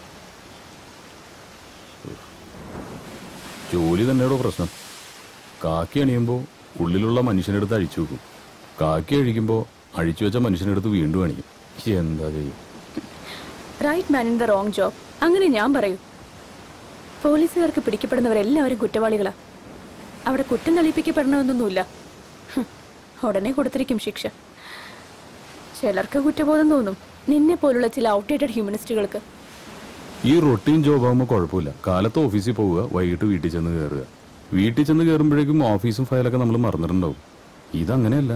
ജോലി തന്നെയാണോ പ്രശ്നം കാക്കി അണിയുമ്പോൾ ഉള്ളിലുള്ള മനുഷ്യനെടുത്ത് അഴിച്ചു വെക്കും കാക്കി അഴിക്കുമ്പോൾ അഴിച്ചു വെച്ച മനുഷ്യനെടുത്ത് വീണ്ടും അണിയും എന്താ ചെയ്യും right man in the wrong job അങ്ങനെ ഞാൻ പറയൂ പോലീസുകാർക്ക് പിടിക്കപ്പെടുന്നവരെല്ലാവരും കുറ്റവാളികളാ അവിടെ കുറ്റം തെളിയിപ്പിക്കപ്പെടണമെന്നൊന്നുമില്ല ഹും, ഉടനെ കൊടുത്തിരിക്കും ശിക്ഷ ചിലർക്ക് കുറ്റബോധം തോന്നും നിന്നെ പോലുള്ള ചില ഔട്ട്ഡേറ്റഡ് ഹ്യൂമനിസ്റ്റുകൾക്ക് ഈ റൊട്ടീൻ ജോബ് ആകുമ്പോൾ കുഴപ്പമില്ല കാലത്ത് ഓഫീസിൽ പോവുക വൈകിട്ട് വീട്ടിൽ ചെന്ന് കയറുക വീട്ടിൽ ചെന്ന് കയറുമ്പോഴേക്കും ഓഫീസും ഫയലൊക്കെ നമ്മൾ മറന്നിട്ടുണ്ടാവും ഇതങ്ങനെയല്ല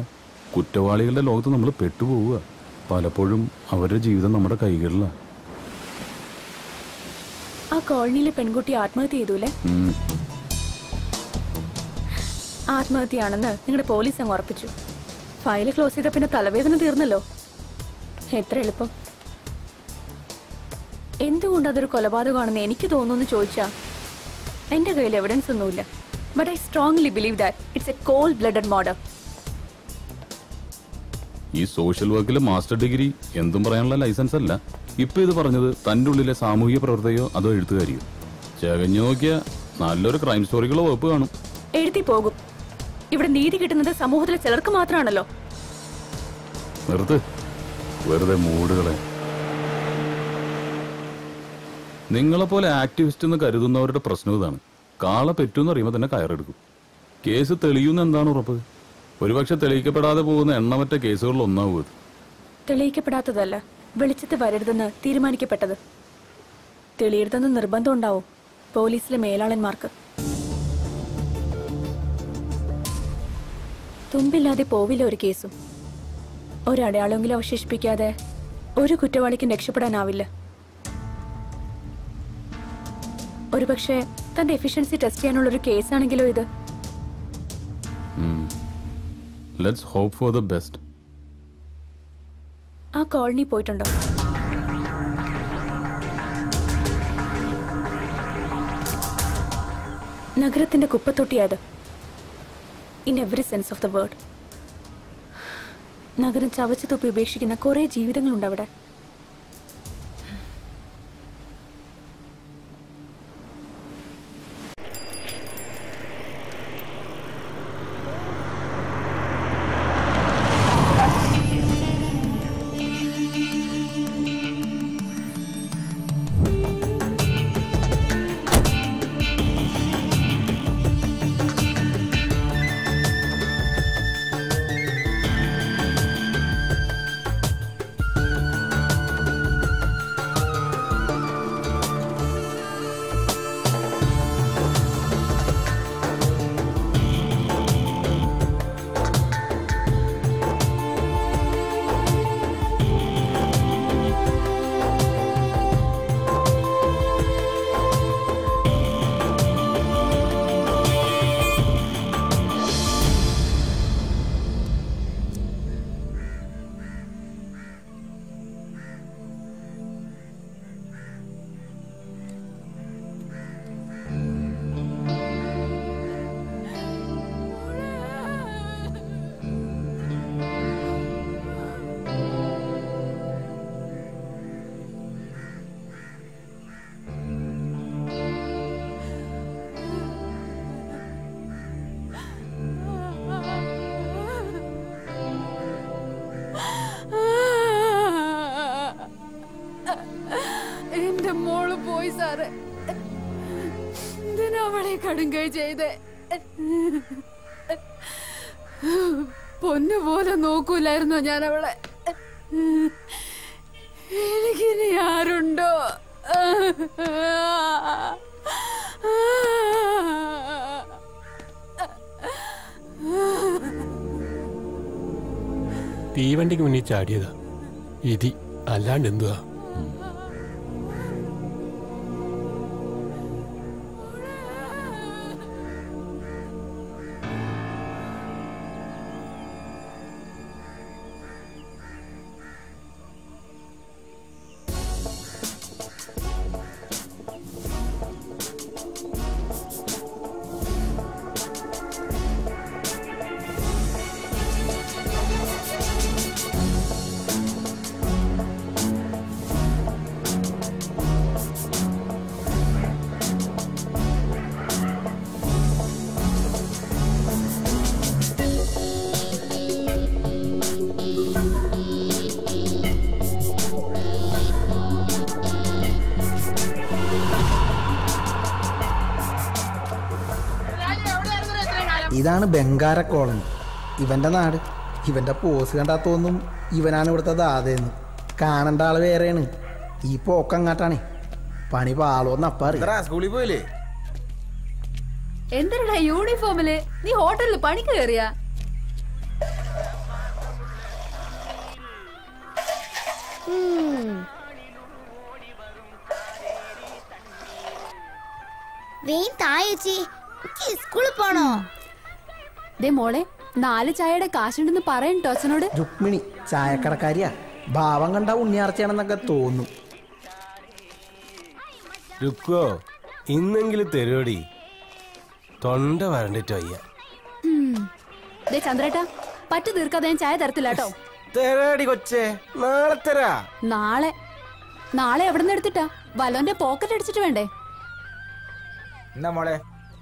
കുറ്റവാളികളുടെ ലോകത്ത് നമ്മൾ പെട്ടുപോവുക പലപ്പോഴും അവരുടെ ജീവിതം നമ്മുടെ കൈകളിലാണ് ആ കോളനിയിലെ പെൺകുട്ടി ആത്മഹത്യ ചെയ്തൂലേ ഉം. ആത്മഹത്യയാണെന്ന് നിങ്ങളുടെ പോലീസ് അങ്ങ് ഉറപ്പിച്ചു ഫയൽ ക്ലോസ് ചെയ്ത പിന്നെ തലവേദന തീർന്നല്ലോ എത്ര എളുപ്പം എന്തുകൊണ്ട് അതൊരു കൊലപാതകമാണെന്ന് എനിക്ക് തോന്നുന്നു ചോദിച്ചാ എന്റെ കയ്യിൽ എവിഡൻസ് ഒന്നുമില്ല but I strongly believe that it's a cold blooded murder ഈ സോഷ്യൽ വർക്കിലെ മാസ്റ്റർ ഡിഗ്രി എന്തും പറയാനുള്ള ലൈസൻസ് അല്ല ഇപ്പൊ ഇത് പറഞ്ഞത് തന്റെ ഉള്ളിലെ സാമൂഹിക പ്രവർത്തകയോ അതോ എഴുത്തുകാരിയോ ചകഞ്ഞു നോക്കിയ നല്ലൊരു ക്രൈം സ്റ്റോറികളോ വകുപ്പ് കാണും എഴുതി പോകും ഇവിടെ നീതി കിട്ടുന്നത് സമൂഹത്തിലെ ചിലർക്ക് മാത്രമാണല്ലോ നിർത്ത് വെറുതെ മൂടുകളെ നിങ്ങളെപ്പോലെ ആക്ടിവിസ്റ്റ് എന്ന് കരുതുന്നവരുടെ പ്രശ്നം ഇതാണ് കാള പെറ്റൂന്ന് അറിയുമ്പോൾ തന്നെ കയറെടുക്കും കേസ് തെളിയുന്ന എന്താണ് ഉറപ്പ് ഒരുപക്ഷെ തെളിയിക്കപ്പെടാതെ പോകുന്ന എണ്ണമറ്റ കേസുകളിൽ ഒന്നാവും ഇത് തെളിയിക്കപ്പെടാത്തതല്ല വെളിച്ചത്ത് വരരുതെന്ന് തീരുമാനിക്കപ്പെട്ടത് തെളിയരുതെന്ന് നിർബന്ധം ഉണ്ടാവും പോലീസിലെ മേലാളന്മാർക്ക് തുമ്പില്ലാതെ പോവില്ല ഒരു കേസും ഒരടയാളമെങ്കിലും അവശേഷിപ്പിക്കാതെ ഒരു കുറ്റവാളിക്കും രക്ഷപ്പെടാനാവില്ല ഒരുപക്ഷെ തന്റെ എഫിഷ്യൻസി ടെസ്റ്റ് ചെയ്യാനുള്ള ഒരു കേസാണെങ്കിലോ ഇത് let's hope for the best ആ കോളനി പോയിട്ടുണ്ടോ നഗരത്തിന്റെ കുപ്പത്തൊട്ടിയത് in every sense of the word നഗരം ചവച്ചു തുപ്പി ഉപേക്ഷിക്കുന്ന കുറെ ജീവിതങ്ങളുണ്ട് അവിടെ എന്റെ മോള് പോയി സാറ് എന്തിനാ അവളെ കടുങ്കൈ ചെയ്തേ പൊന്നു പോലെ നോക്കൂലായിരുന്നോ ഞാൻ അവളെ എനിക്കിനി ആരുണ്ടോ തീവണ്ടിക്ക് മുന്നിൽ ചാടിയതാ ഇതി അല്ലാണ്ട് എന്തുവാ ഇതാണ് ബംഗാര കോളനി ഇവന്റെ നാട് ഇവന്റെ പോസ് കണ്ടാ തോന്നും ഇവനാണ് ഇവിടുത്തെ ദാതയെന്ന് കാണേണ്ട ആള് വേറെയാണ് ഈ പോക്കങ്ങാട്ടാണ് പണി പാളോന്ന് അപ്പറി സ്കൂളിൽ പോയില്ലേ എന്തിനാ യൂണിഫോമില് നീ ഹോട്ടലിൽ പണിക്ക് കയറിയാ വേഗം തായേച്ചി എനിക്ക് സ്കൂളിൽ പോണോ ദേ മോളെ നാല് ചായയുടെ കാശുണ്ടെന്ന് പറയണ്ടോ അച്ഛനോട് രുക്മിണി ചായക്കടക്കാരിയാ ഭാവം കണ്ട ഉണ്ണിയാർച്ചയാണെന്നൊക്കെ തോന്നും രുക്കോ ഇന്നെങ്കിലും തരുവടി തൊണ്ട വരണ്ടിട്ട് വയ്യ ഉം. ദേ ചന്ദ്രേട്ടാ പറ്റു തീർക്കാതെ ഞാൻ ചായ തരത്തില്ല കേട്ടോ തരാടി കൊച്ചേ നാളെ തരാ നാളെ നാളെ എവിടെ നിന്ന് എടുത്തിട്ടാ വലോന്റെ പോക്കറ്റ് അടിച്ചിട്ട് വേണ്ടേ എന്നാ മോളെ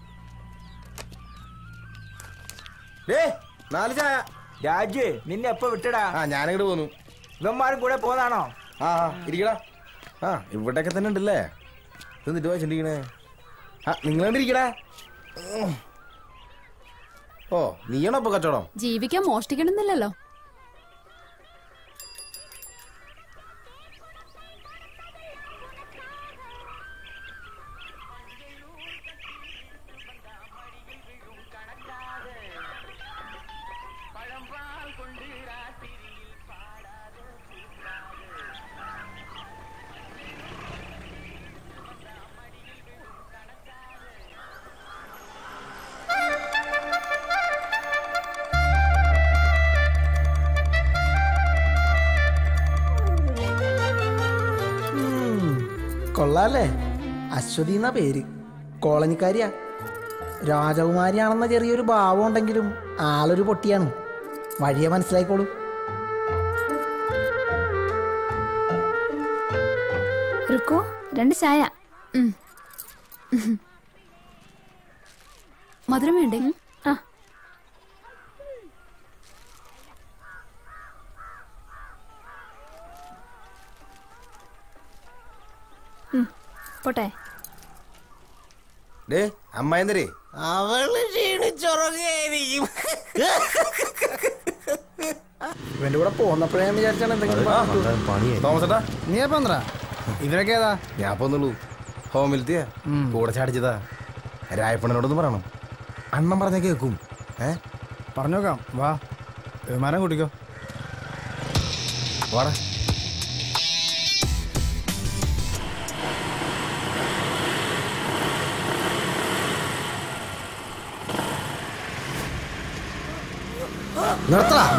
ഡേ നാല് ചായ രാജു നിന്നെ എപ്പോ വിട്ടടാ ആ ഞാനിങ്ങോട്ട് പോന്നു ഇവന്മാരും കൂടെ പോന്നാണോ ആ ആ, ഇരിക്കടാ ആ ഇവിടെയൊക്കെ തന്നെ ഉണ്ടല്ലേ ഇത് എന്നിട്ട് വായിച്ചിരിക്കണേ ആ നിങ്ങൾ ഇരിക്കടാ ഉം. ഓ നീയാണോ ഇപ്പൊ കച്ചവടം ജീവിക്കാൻ മോഷ്ടിക്കണമെന്നില്ലല്ലോ കൊള്ളാല്ലേ അശ്വതി എന്ന പേര് കോളനിക്കാരിയാ രാജകുമാരിയാണെന്ന ചെറിയൊരു ഭാവം ഉണ്ടെങ്കിലും ആളൊരു പൊട്ടിയാണ് വഴിയെ മനസ്സിലായിക്കോളൂ റുക്കോ രണ്ട് ചായ ഉം. മധുരം വേണ്ടേ ആ ഉം, പോട്ടെ ഡേ അമ്മ എന്തരേ അവള് ക്ഷീണിച്ചുറങ്ങായിരിക്കും ഇവന്റെ കൂടെ പോന്നപ്പോഴേ ഞാൻ വിചാരിച്ചാണ് എന്തെങ്കിലും പറഞ്ഞിട്ട് തോമസ് ഏട്ടാ നീ എപ്പം എന്താ ഇവരൊക്കെ ഏതാ ഞാൻ പോന്നുള്ളൂ ഹോമിലെത്തിയാ കൂടെ ചാടിച്ചതാ രായപ്പണ്ണനോടൊന്ന് പറയണം അണ്ണൻ പറഞ്ഞ കേക്കും ഏ പറഞ്ഞോക്കാം വാ വിമാനം കൂട്ടിക്കോ വാടാ നിർത്തടാ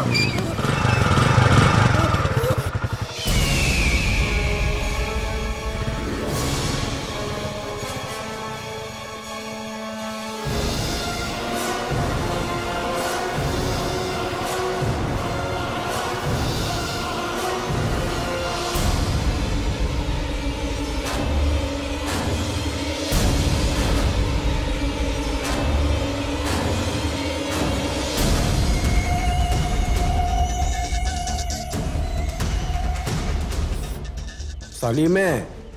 സലീമേ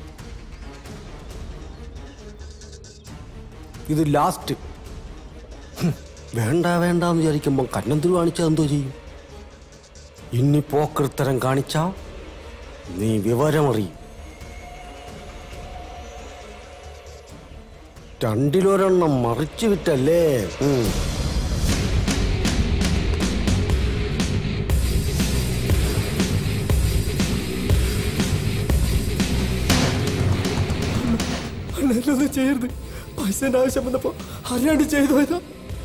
ഇത് ലാസ്റ്റ് ഹും, വേണ്ട വേണ്ട എന്ന് വിചാരിക്കുമ്പോൾ കന്നന്തുരു കാണിച്ചാൽ എന്തോ ചെയ്യും ഇനി പോക്കൃത്തരം കാണിച്ചാ നീ വിവരമറിയും രണ്ടിലൊരെണ്ണം മറിച്ചു വിട്ടല്ലേ ഉം. എന്നൊന്നും ചെയ്യരുത് പൈസന്റെ ആവശ്യം വന്നപ്പോ അറിയാണ്ട് ചെയ്തു പോയതാ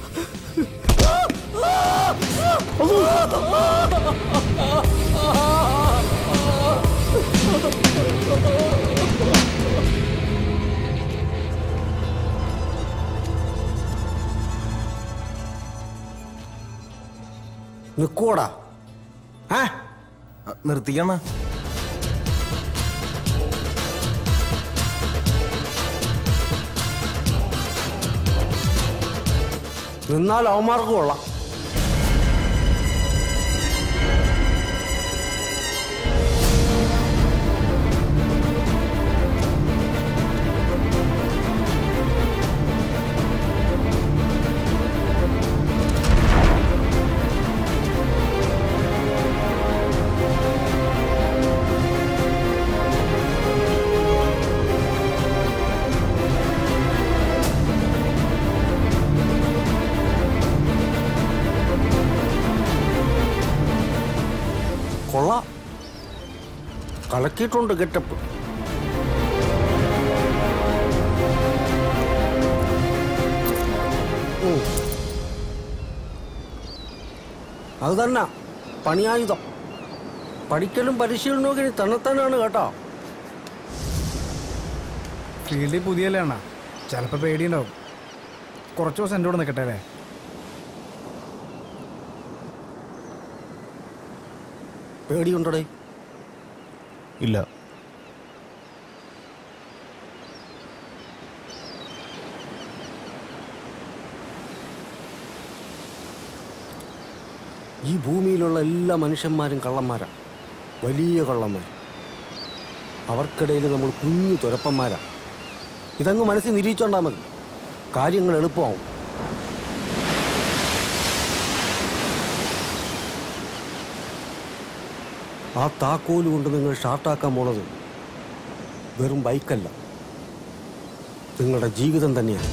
നിക്കോടാ നിർത്തിക്കണ നിന്നാൽ അവന്മാർക്ക് കൊള്ളാം കൊള്ളാം കലക്കിയിട്ടുണ്ട് ഗെറ്റപ്പ് അത് തന്നെ പണിയായുധം പഠിക്കലും പരിശീലനവും ഒക്കെ ഇനി തന്നെത്താനാണ് കേട്ടോ ഫീൽഡിൽ പുതിയല്ലേ അണ്ണാ ചിലപ്പോൾ പേടിയുണ്ടാവും കുറച്ച് ദിവസം എൻ്റെ കൂടെ നിൽക്കട്ടെ അല്ലേ പേടിയുണ്ടോടേ ഇല്ല ഈ ഭൂമിയിലുള്ള എല്ലാ മനുഷ്യന്മാരും കള്ളന്മാരാ വലിയ കള്ളന്മാർ അവർക്കിടയിൽ നമ്മൾ കുഞ്ഞു തുരപ്പന്മാരാ ഇതങ്ങ് മനസ്സിൽ നിരീക്ഷണ്ടാൽ മതി കാര്യങ്ങൾ എളുപ്പമാവും ആ താക്കോല് കൊണ്ട് നിങ്ങൾ ഷാർട്ടാക്കാൻ പോണത് വെറും ബൈക്കല്ല നിങ്ങളുടെ ജീവിതം തന്നെയാണ്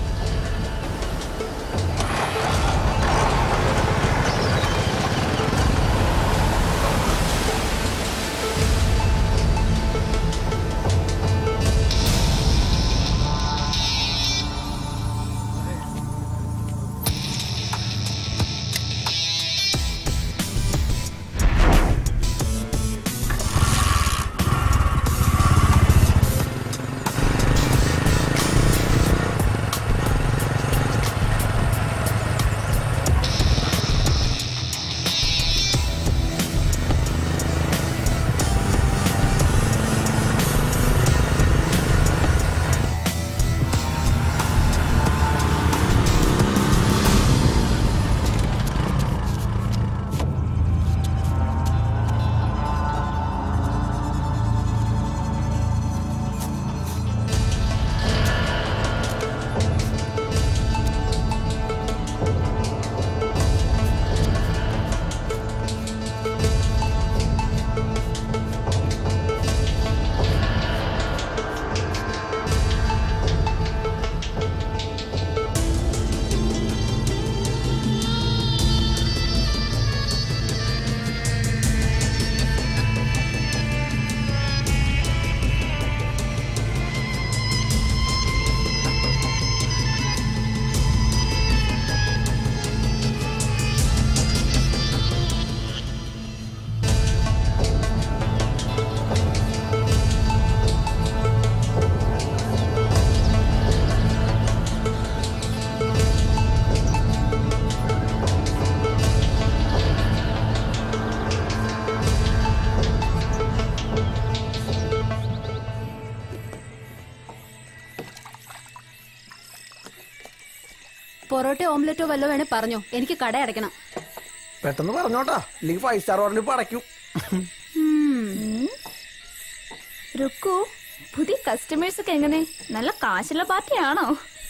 പൊറോട്ട ഓംലെറ്റോ വല്ലോ വേണേ പറഞ്ഞോ എനിക്ക് കട അടയ്ക്കണം പെട്ടെന്ന് പറഞ്ഞോട്ടാ ഇല്ലെങ്കിൽ ഫൈവ് സ്റ്റാർ ഓർഡർ ഇപ്പൊ അടയ്ക്കും റുക്കു പുതിയ കസ്റ്റമേഴ്സ് ഒക്കെ എങ്ങനെ നല്ല കാശുള്ള പാർട്ടിയാണോ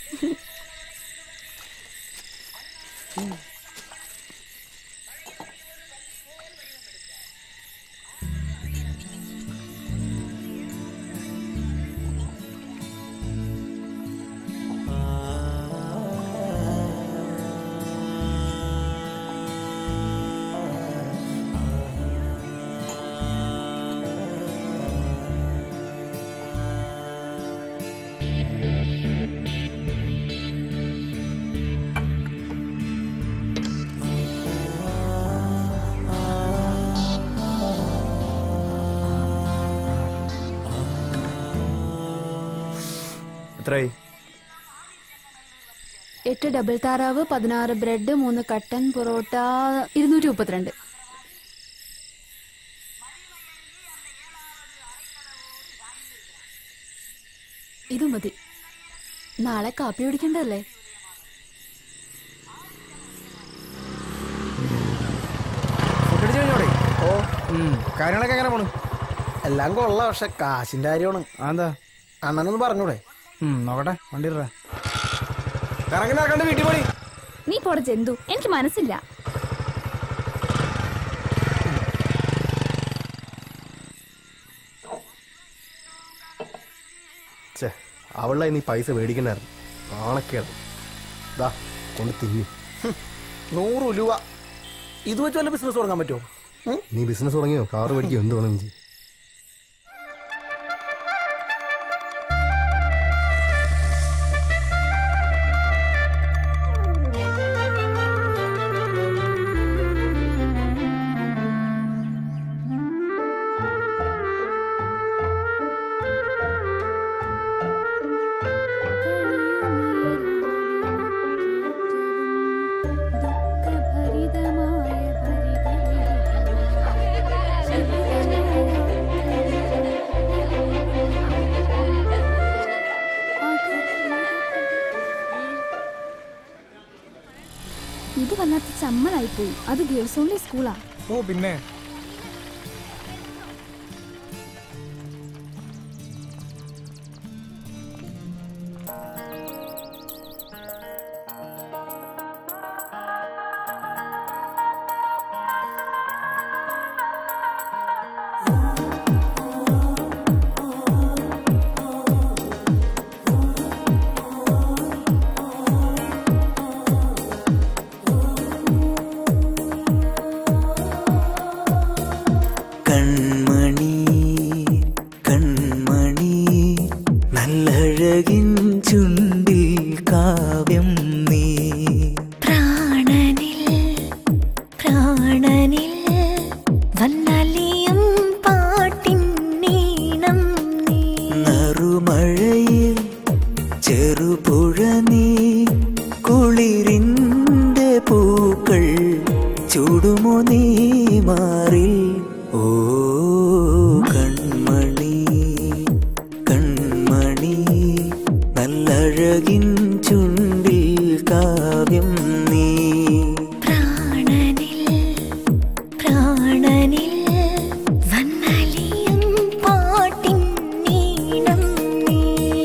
എത്രയായി എട്ട് ഡബിൾ താറാവ് പതിനാറ് ബ്രെഡ് മൂന്ന് കട്ടൻ പൊറോട്ട ഇരുന്നൂറ്റി മുപ്പത്തിരണ്ട് ഇത് മതി നാളെ കാപ്പി കുടിക്കണ്ടല്ലേ ഫുഡ് അടിച്ചു കഴിഞ്ഞോടെ ഓ കാര്യങ്ങളൊക്കെ എങ്ങനെ പോണു എല്ലാം കൊള്ളാം പക്ഷെ കാശിന്റെ കാര്യമാണ് എന്താ അണ്ണനൊന്ന് പറഞ്ഞൂടെ നോക്കട്ടെ വണ്ടി ഇടറാ കറങ്ങി നടക്കണ്ട വീട്ടിൽ പോടി നീ പോടെ ജന്തു എനിക്ക് മനസ്സില്ല ചേ അവളെ നീ പൈസ മേടിക്കണ്ടായിരുന്നു നാണക്കേട് ദാ കൊണ്ട് തിന്നു നൂറ് രൂപ ഇത് വെച്ച് വല്ല ബിസിനസ് തുടങ്ങാൻ പറ്റുമോ നീ ബിസിനസ് തുടങ്ങിയോ കാറ് മേടിക്കോ എന്ത് വേണം ചെയ്യും ഇത് വല്ലാത്ത ചമ്മലായിപ്പോയി അത് ഗേൾസ് ഓൺലി സ്കൂളാ ഓ പിന്നെ കൺമണി കൺമണി നല്ലഴകിൻ ചുണ്ടിൽ കാവ്യം നീ പ്രാണനിൽ പ്രാണനിൽ വന്നലിയും പാട്ടിൻ നീണം നീ നറുമഴയിൽ ചെറുപുഴ നീ കുളിരിൻ്റെ പൂക്കൾ ചൂടുമോ നീ മാറിൽ ഓ കൺമണി കൺമണി നല്ലഴകിൻ ചുണ്ടിൽ കാവ്യം നീ പ്രാണനിൽ പ്രാണനിൽ വന്നലിയും പാട്ടിൻ നീണം നീ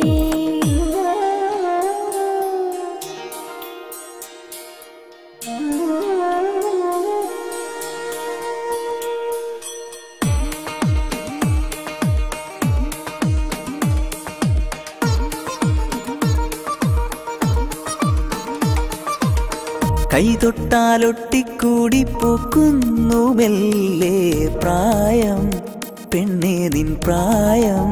കൈതൊട്ടാലൊട്ടിക്കൂടി പൂക്കുന്നു മെല്ലെ പ്രായം പെണ്ണേ നിൻ പ്രായം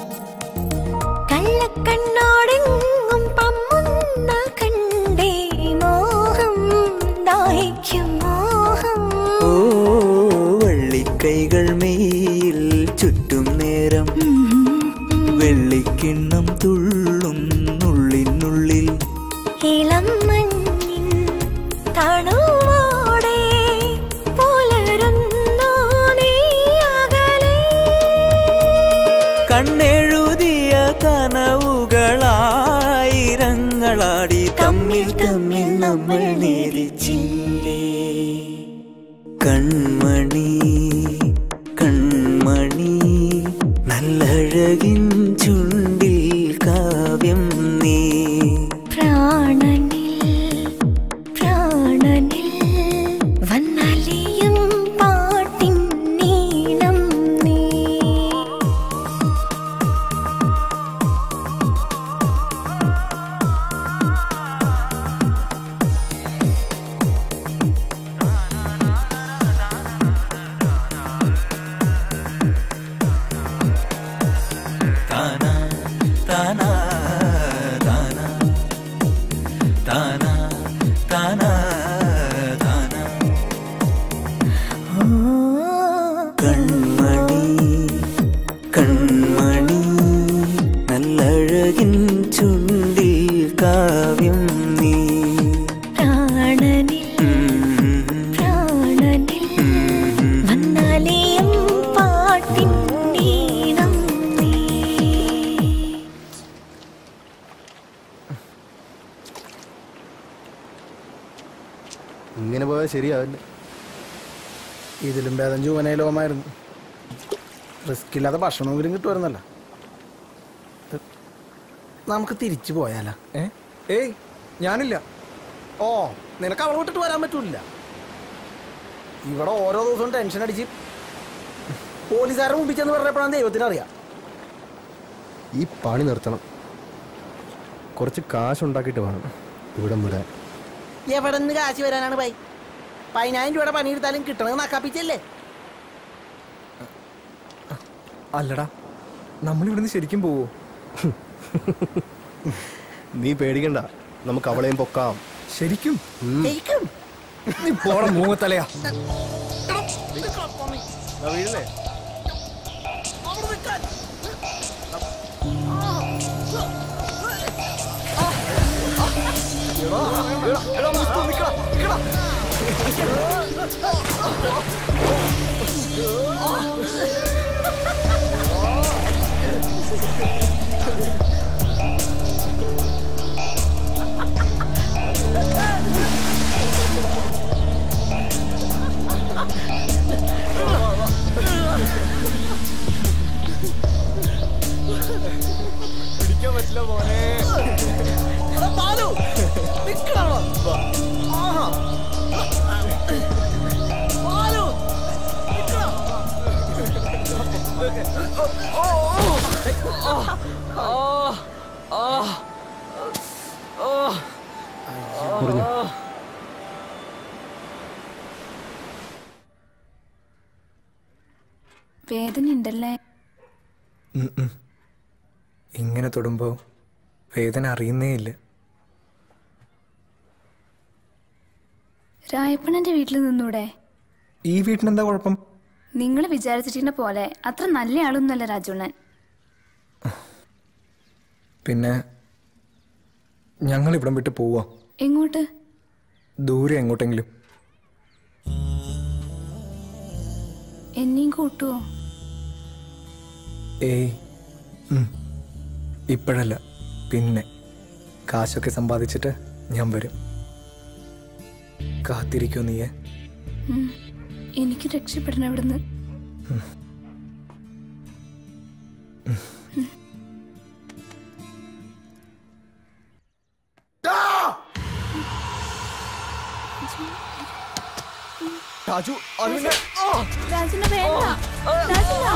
കള്ളക്കണ്ണോടെങ്ങും പമ്മുന്ന കണ്ടേ മോഹം ദാഹിക്കും മോഹം ഓ വള്ളിക്കൈകൾ മെയ്യിൽ ചുറ്റും നേരം വെള്ളിക്കിണ്ണം തുള്ളുന്നുള്ളിനുള്ളിൽ ഇളം മഞ്ഞിൻ തണുവോടെ പുലരുന്നു നീ അകലെ കണ്ണെഴുതിയ കനവുകളായിരങ്ങളാടി തമ്മിൽ തമ്മിൽ നമ്മൾ നേരിച്ചില്ലേ കൺമണി കൺമണി നല്ലഴകിൻ ചുണ്ടിൽ കാവ്യം നീ പ്രാണനിൽ പ്രാണനിൽ വന്നലിയും പാട്ടിൻ നീണം നീ താനാ താനാ താനാ താനാ താനാ താനാ കൺമണി കൺമണി നല്ലഴകിൻ ചുണ്ടിൽ കാവ്യം നീ പ്രാണനിൽ പ്രാണനിൽ വന്നലിയും പാട്ടിൻ നീണം നീ ഇങ്ങനെ പോയാൽ ശരിയാവില്ല ഇതിലും ഭേദം ജൂവനയിലോമായിരുന്നു റിസ്ക് ഇല്ലാതെ ഭക്ഷണമെങ്കിലും കിട്ടുമായിരുന്നല്ലോ ഇത് നമുക്ക് തിരിച്ചു പോയാലോ ഏ ഏയ് ഞാനില്ല ഓ നിനക്ക് അവളെ വിട്ടിട്ട് വരാൻ പറ്റൂല ഇവിടെ ഓരോ ദിവസവും ടെൻഷൻ അടിച്ച് പോലീസുകാരെ മുമ്പിൽ ചെന്ന് പറഞ്ഞപ്പോഴാണ് ദൈവത്തിനറിയാം ഈ പണി നിർത്തണം കുറച്ച് കാശുണ്ടാക്കിയിട്ട് വേണം ഇവിടം വിടാൻ എവിടെ നിന്ന് കാശ് വരാനാണ് ബൈ പതിനായിരം രൂപയുടെ പണിയെടുത്താലും കിട്ടണത് നക്കാപ്പിച്ചല്ലേ അല്ലടാ നമ്മൾ ഇവിടുന്ന് ശരിക്കും പോവോ നീ പേടിക്കണ്ട നമുക്ക് അവളെയും പൊക്കാം ശരിക്കും ജയിക്കും നീ പോട മൂങ്ങത്തലയാ വീഴല്ലേ ആ മുറിഞ്ഞോ? വേദന ഉണ്ടല്ലേ ഉം ഉം. ഇങ്ങനെ തൊടുമ്പോൾ വേദന അറിയുന്നേ ഇല്ല രായപ്പണന്റെ വീട്ടിൽ നിന്നൂടെ ഈ വീട്ടിനെന്താ കുഴപ്പം നിങ്ങൾ വിചാരിച്ചിരിക്കുന്ന പോലെ അത്ര നല്ല ആളൊന്നുമല്ല രാജുണ്ണൻ പിന്നെ ഞങ്ങൾ ഇവിടം വിട്ട് പോവാ എങ്ങോട്ട് ദൂരെ എങ്ങോട്ടെങ്കിലും എന്നെയും കൂട്ടുവോ ഏയ് ഉം. ഇപ്പോഴല്ല പിന്നെ കാശൊക്കെ സമ്പാദിച്ചിട്ട് ഞാൻ വരും കാത്തിരിക്കോ നീയെ ഉം. എനിക്ക് രക്ഷപ്പെടണം ഇവിടുന്ന് രാജു അതിനെ രാജുന വേണ്ട രാജുന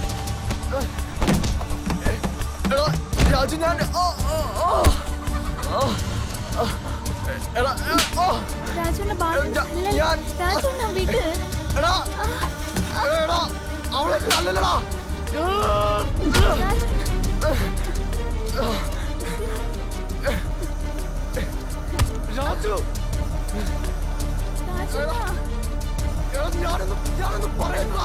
രാജു ഞാൻ രാജുന രാജുന വീട് അവളെ തല്ലലടാ രാജു ഞാനൊന്ന് ഞാനൊന്ന് പറയുന്ന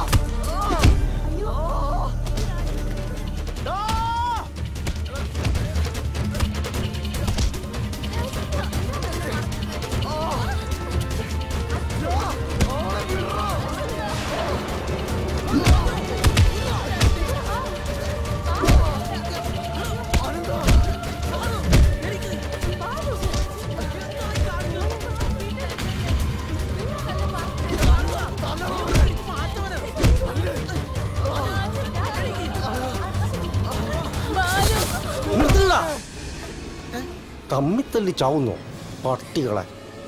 നിർത്തില്ല തമ്മിത്തല്ലി ചാവുന്നു പട്ടികളെ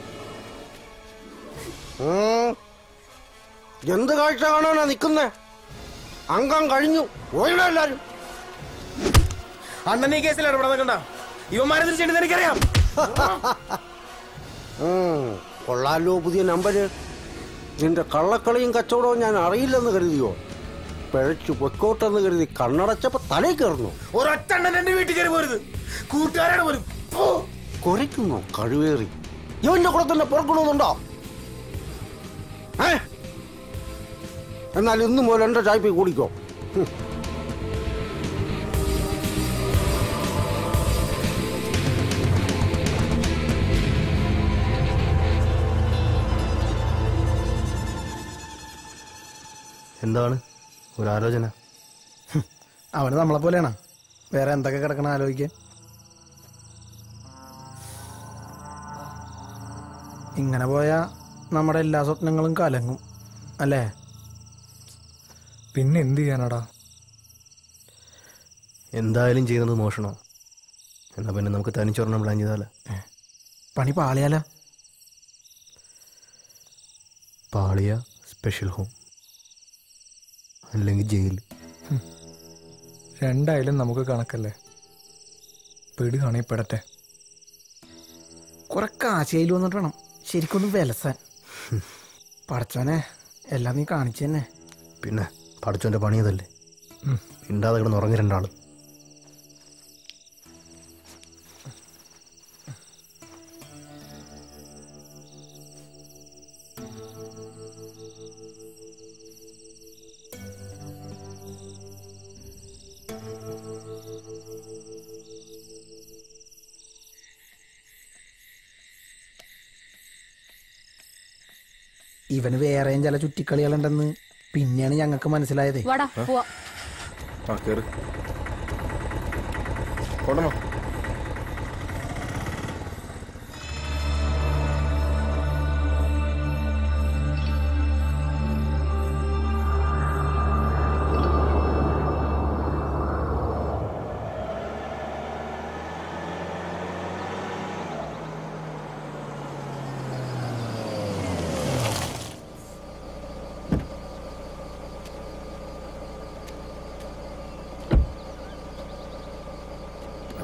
ഉം. എന്ത് കാഴ്ച കാണാനാ നിക്കുന്നേ അംഗം കഴിഞ്ഞു പോയിടാ എല്ലാരും അണ്ണൻ ഈ കേസിൽ ഇടപെടാൻ നിൽക്കണ്ട ഇവന്മാരെ തിരിച്ചേണ്ടത് എനിക്കറിയാം ഉം. കൊള്ളാലോ പുതിയ നമ്പര് നിന്റെ കള്ളക്കളിയും കച്ചവടവും ഞാൻ അറിയില്ലെന്ന് കരുതിയോ പിഴച്ചു പൊക്കോട്ടെന്ന് കരുതി കണ്ണടച്ചപ്പോ തലയിൽ കയറുന്നു ഒരൊറ്റ അണ്ണൻ എന്റെ വീട്ടിൽ കയറി പോരുത് കൂട്ടുകാരാണ് പോലും പോ. കുരയ്ക്കുന്നു കഴിവേറി ഇവന്റെ കൂടെ തന്നെ പുറക്കണമെന്നുണ്ടോ ഏ എന്നാൽ ഇന്നു മുതൽ എന്റെ ചായ്പ കൂടിക്കോ ഹും. എന്താണ് ഒരു ആലോചന അവന് നമ്മളെ പോലെയാണ് വേറെ എന്തൊക്കെ കിടക്കണം ആലോചിക്കാൻ ഇങ്ങനെ പോയാ നമ്മുടെ എല്ലാ സ്വപ്നങ്ങളും കലങ്ങും അല്ലേ പിന്നെ എന്ത് ചെയ്യാനാടാ എന്തായാലും ചെയ്യുന്നത് മോഷണോ എന്നാ പിന്നെ നമുക്ക് തനിച്ചൊരെണ്ണം പ്ലാൻ ചെയ്താലേ പണി പാളിയാലോ പാളിയ സ്പെഷ്യൽ ഹോം അല്ലെങ്കിൽ ജയിൽ രണ്ടായാലും നമുക്ക് കണക്കല്ലേ പെടുകയാണെങ്കിൽ പെടട്ടെ കുറെ കാശയിൽ വന്നിട്ട് വേണം ശരിക്കൊന്ന് വിലസാൻ പടച്ചോനെ എല്ലാം നീ കാണിച്ചു തന്നെ പിന്നെ പഠിച്ചോന്റെ പണിയതല്ലേ മിണ്ടാതെ കിടന്ന് ഉറങ്ങി രണ്ടാളും ഇവന് വേറെയും ചില ചുറ്റിക്കളികളുണ്ടെന്ന് പിന്നെയാണ് ഞങ്ങൾക്ക് മനസ്സിലായത് വാടാ പോവാ ആ കേറ് കൊണ്ടോ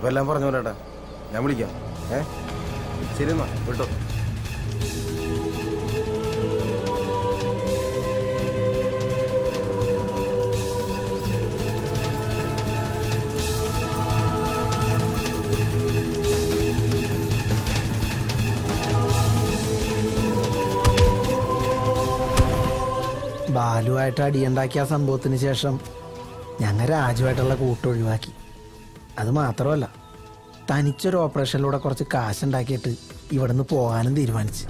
എല്ലാം പറഞ്ഞു പോലേട്ടാ ഞാൻ വിളിക്കാം ഏ ശരി എന്നാ വിട്ടോ ബാലുവായിട്ട് അടിയുണ്ടാക്കിയ ആ സംഭവത്തിന് ശേഷം ഞങ്ങൾ രാജുവായിട്ടുള്ള കൂട്ടൊഴിവാക്കി അത് മാത്രമല്ല തനിച്ചൊരു ഓപ്പറേഷനിലൂടെ കുറച്ച് കാശുണ്ടാക്കിയിട്ട് ഇവിടുന്ന് പോകാനും തീരുമാനിച്ചു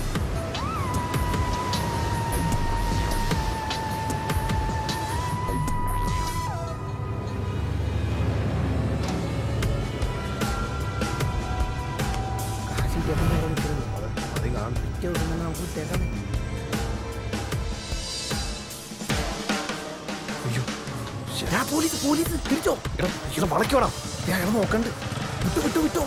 പോലീസ് പോലീസ് തിരിച്ചോ ഇവിടെ വളയ്ക്കോടാ ഞാൻ നോക്കണ്ട് വിട്ടു വിട്ടു വിട്ടോ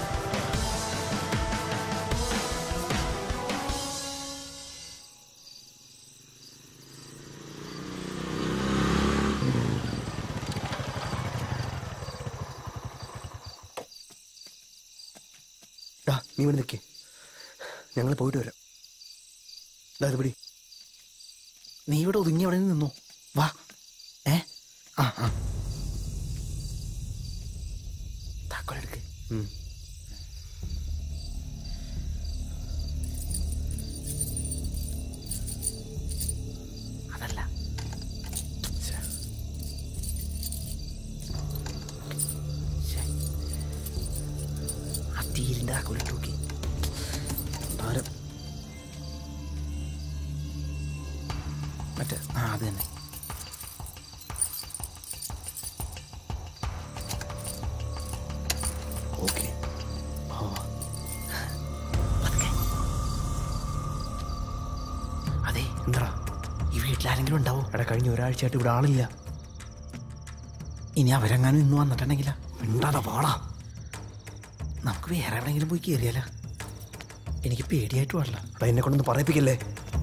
ഡാ നീ ഇവിടെ നിൽക്കേ ഞങ്ങൾ പോയിട്ട് വരാം ഡാ ഇത് പിടി നീ ഇവിടെ ഒതുങ്ങി അവിടെ നിന്നോ വാ ഏ ആ ആ താക്കോലെടുക്ക് അതല്ല ശ്ശെ. ശ്ശെ. ആ തീരിന്റെ താക്കോലിട്ട് നോക്കി ഭാരം മറ്റേ ആ അത് തന്നെ ഓക്കെ അതെ എന്താ ഈ വീട്ടിലാരെങ്കിലും ഉണ്ടാവോ എടാ കഴിഞ്ഞ ഒരാഴ്ചയായിട്ട് ഇവിടെ ആളില്ല ഇനി അവരെങ്ങാനും ഇന്ന് വന്നിട്ടുണ്ടെങ്കിലാ ഉണ്ടാതെ പോടാ നമുക്ക് വേറെ എവിടെയെങ്കിലും പോയി കയറിയാലോ എനിക്ക് പേടിയായിട്ട് പാടില്ല എടാ എന്നെ കൊണ്ടൊന്ന് പറയിപ്പിക്കല്ലേ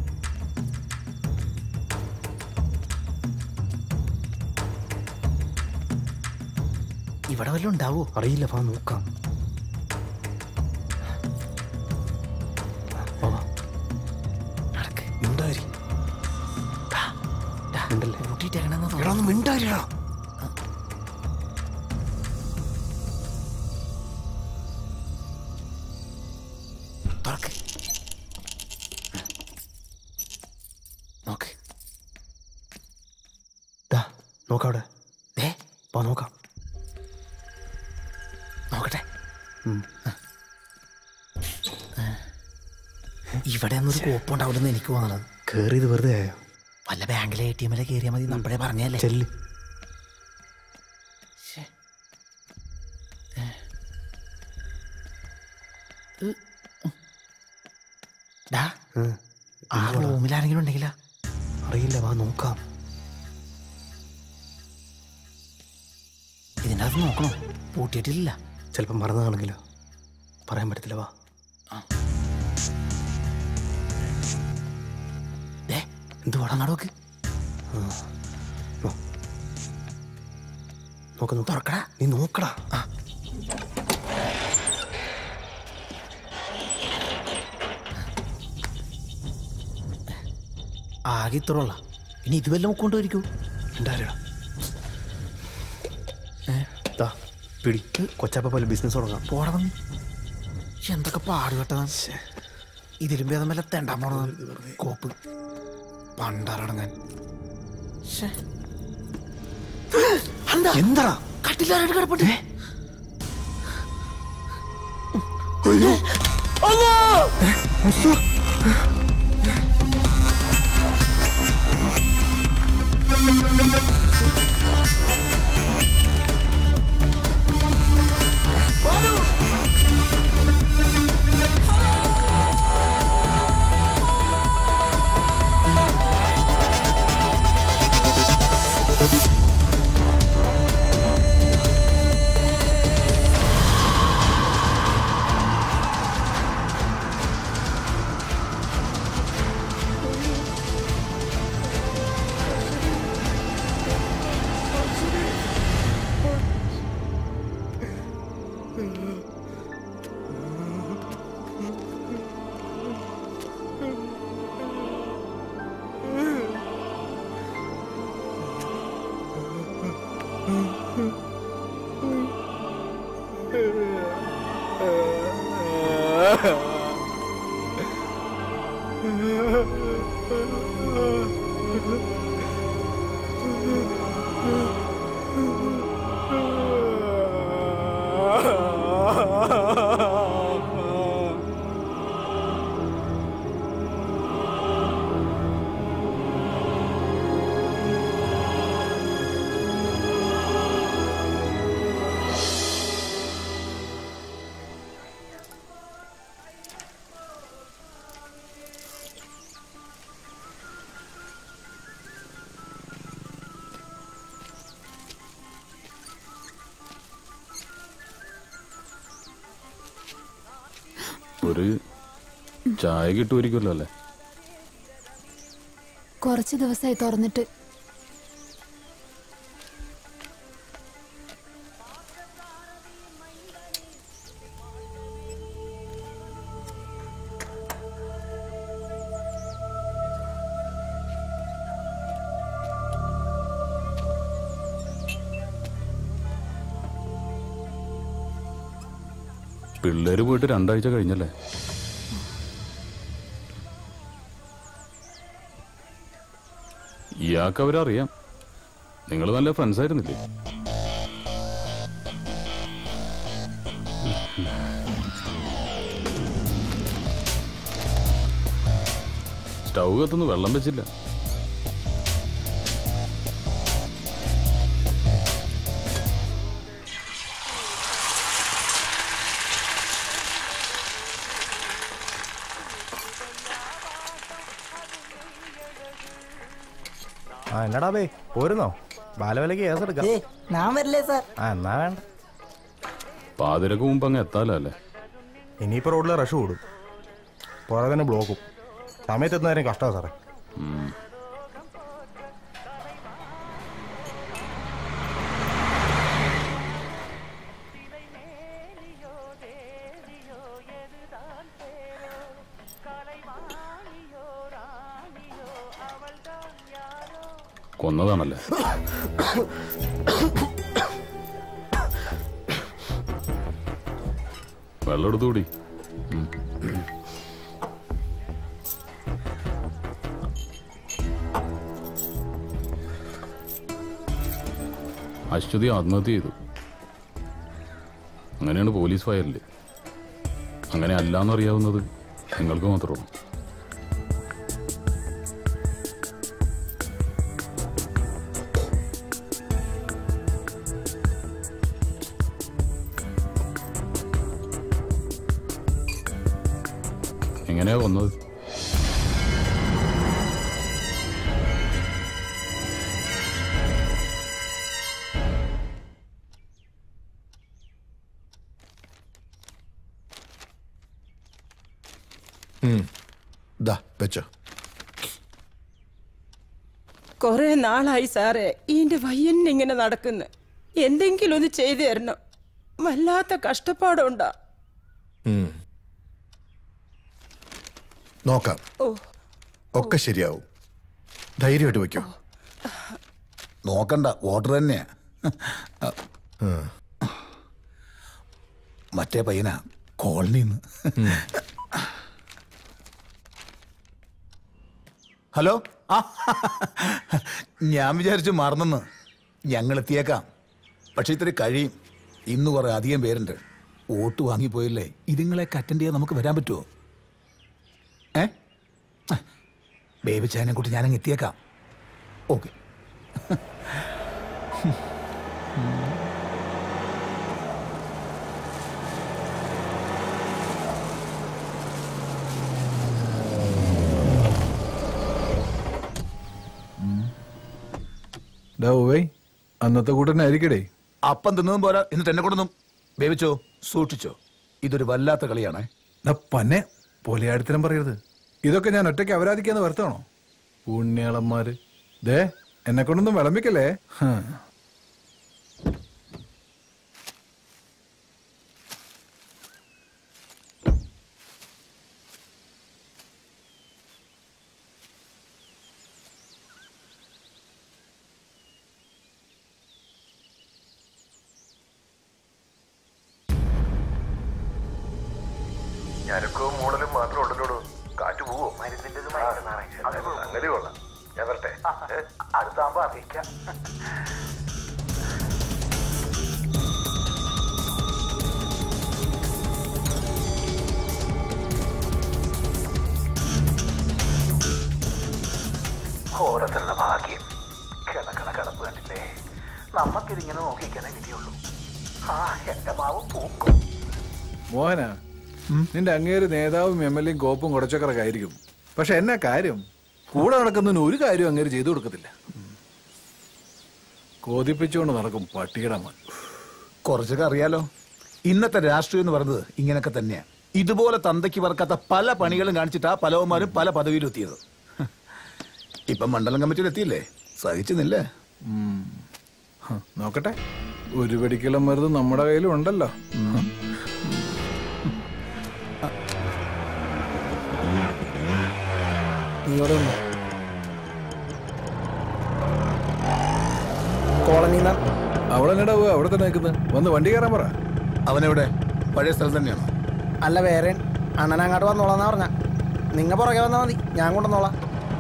ഇവിടെ വല്ലതും ഉണ്ടാവോ അറിയില്ല വാ നോക്കാം വാ, വാ. മിണ്ടാരി മിണ്ടല്ലേ എടാ ഒന്ന് മിണ്ടാരിടാ തുറക്ക് നോക്ക് ദാ നോക്കവിടെ ഏ വാ നോക്കാം നോക്കട്ടെ ഉം. ഇവിടെ ഒന്നൊരു കോപ്പുണ്ടാവില്ലെന്ന് എനിക്ക് തോന്നണത് കേറിയത് വെറുതെ ആയോ വല്ല ബാങ്കിലെ എ ടി എമ്മിലെ കയറിയാൽ മതി നമ്മളെ പറഞ്ഞല്ലേ ചെല്ല് ശ്ശെ. ഡാ ഉം. ആ റൂമിൽ ആരെങ്കിലും ഉണ്ടെങ്കിലാ അറിയില്ല വാ നോക്കാം ഇതിൻ്റെ അകത്ത് നോക്കണോ പൂട്ടിയിട്ടില്ല ചിലപ്പോൾ മറന്നതാണെങ്കിലോ പറയാൻ പറ്റത്തില്ല വാ ദേ എന്തുവാടാ നടോക്ക് നോക്ക് നോക്ക് തുറക്കടാ നീ നോക്കടാ ആ ആകെ ഇത്രയുള്ള ഇനി ഇത് വല്ലതും കൊണ്ടുവരിക്കൂ ഉണ്ടാരാ ദാ പിടി കൊച്ചാപ്പ പോലെ ബിസിനസ് തുടങ്ങാം പോടാ നീ ശ്ശെ, എന്തൊക്കെ പാടുപെട്ടതാണ് ഇതിലും ഭേദം വല്ല തെണ്ടാൻ പോണതാണ് കോപ്പ് പണ്ടാറടങ്ങാൻ എന്താ കട്ടിലാരായിട്ട് കിടപ്പട്ടെ ഒരു ചായ കിട്ടുമായിരിക്കുമല്ലോ അല്ലേ കുറച്ച് ദിവസമായി തുറന്നിട്ട് പിള്ളേര് പോയിട്ട് രണ്ടാഴ്ച കഴിഞ്ഞല്ലേ ഇയാൾക്ക് അവരറിയാം നിങ്ങൾ നല്ല ഫ്രണ്ട്സ് ആയിരുന്നില്ലേ സ്റ്റൗ കത്തുന്നു വെള്ളം വെച്ചില്ല ആ എന്നടാ ബേ പോരുന്നോ ബാലവിലക്ക് കേസ് എടുക്കാം ഞാൻ വരില്ലേ സാർ ആ എന്നാ വേണ്ട പാതിരക്ക് മുമ്പ് അങ്ങ് എത്താലോ അല്ലേ ഇനിയിപ്പോൾ റോഡിൽ റഷ് കൂടും പുറകെ തന്നെ ബ്ലോക്കും സമയത്ത് എത്തുന്നവരും കഷ്ടമാണ് സാറേ കൊന്നതാണല്ലേ വെള്ളം എടുത്തുകൂടി അശ്വതി ആത്മഹത്യ ചെയ്തു അങ്ങനെയാണ് പോലീസ് ഫയലില് അങ്ങനെ അല്ലാന്നറിയാവുന്നത് നിങ്ങൾക്ക് മാത്രമാണ് എങ്ങനെയാ കൊന്നത് ദാ വെച്ചോ കുറെ നാളായി സാറേ ഈന്റെ വയ്യന്നെ ഇങ്ങനെ നടക്കുന്നു എന്തെങ്കിലും ഒന്ന് ചെയ്തു തരണം വല്ലാത്ത കഷ്ടപ്പാടുണ്ടാ ഉം. നോക്കാം ഓ ഒക്കെ ശരിയാവും ധൈര്യമായിട്ട് വെക്കോ നോക്കണ്ട വോട്ടർ തന്നെയാ ഉം. മറ്റേ പയ്യനാ കോളനിന്ന് ഹലോ ആ ഞാൻ വിചാരിച്ചു മറന്നെന്ന് ഞങ്ങൾ എത്തിയേക്കാം പക്ഷെ ഇത്തിരി കഴിയും ഇന്ന് കുറെ അധികം പേരുണ്ട് വോട്ട് വാങ്ങിപ്പോയില്ലേ ഇതുങ്ങളെയൊക്കെ അറ്റൻഡ് ചെയ്യാൻ നമുക്ക് വരാൻ പറ്റുമോ ഏ ബേബി ചായനെ കൂട്ടി ഞാനങ്ങ് എത്തിയേക്കാം ഓക്കെ ഡേ അന്നത്തെ കൂട്ടനായിരിക്കടേ അപ്പം തിന്നതും പോരാ എന്നിട്ട് എന്നെ കൊണ്ടൊന്നും വേവിച്ചോ സൂക്ഷിച്ചോ ഇതൊരു വല്ലാത്ത കളിയാണേ പന്നെ പൊലയാടിത്തരം പറയരുത് ഇതൊക്കെ ഞാൻ ഒറ്റയ്ക്ക് അപരാധിക്കാന്ന് വരുത്താണോ പുണ്യാളന്മാര് ദേ എന്നെ കൊണ്ടൊന്നും വിളമ്പിക്കല്ലേ ഹാ. ഞരക്കവും മൂടലും മാത്രം ഉണ്ടല്ലോ കാറ്റ് പോവോ അങ്ങനെ കൊള്ളാം ഞാൻ വരട്ടെ അടുത്താകുമ്പോ അറിയിക്കാം ഓരോരുത്തരുടെ ഭാഗ്യം കിടക്കണ കിടപ്പ് കണ്ടില്ലേ നമ്മക്കിതിങ്ങനെ നോക്കിക്കാനേ വിധിയുള്ളൂ ആ എന്റെ മാവ് പൂക്കും മോഹന നിന്റെ അങ്ങേര് നേതാവും എം എൽ എയും കോപ്പും കുറച്ചൊക്കെ ആയിരിക്കും പക്ഷെ എന്നാ കാര്യം കൂടെ നടക്കുന്നതിന് ഒരു കാര്യം അങ്ങേര് ചെയ്തു കൊടുക്കത്തില്ല കോതിപ്പിച്ചുകൊണ്ട് നടക്കും പട്ടിയുടെ മൺ കുറച്ചൊക്കെ അറിയാലോ ഇന്നത്തെ രാഷ്ട്രീയം എന്ന് പറയുന്നത് ഇങ്ങനെയൊക്കെ തന്നെയാ ഇതുപോലെ തന്തയ്ക്ക് പറക്കാത്ത പല പണികളും കാണിച്ചിട്ടാ പലവന്മാരും പല പദവിയിലും എത്തിയത് ഇപ്പൊ മണ്ഡലം കമ്മിറ്റിയിൽ എത്തിയില്ലേ സഹിച്ചുന്നില്ലേ ഉം. ഹ, നോക്കട്ടെ ഒരു വെടിക്കലും മരുന്ന് നമ്മുടെ കയ്യിലും ഉണ്ടല്ലോ നീ ഇവിടെ നിന്നോ. കോളനി അവിടെ എന്നടാ പോവാ അവിടെ തന്നെ നിൽക്കുന്നത് വന്ന് വണ്ടി കയറാൻ പറ അവനെവിടെ പഴയ സ്ഥലം തന്നെയാണോ അല്ല വേറെ അണ്ണൻ അങ്ങോട്ട് വന്നോളാന്നാ പറഞ്ഞ നിങ്ങ പുറകെ വന്നാ മതി ഞാൻ കൊണ്ടുവന്നോളാം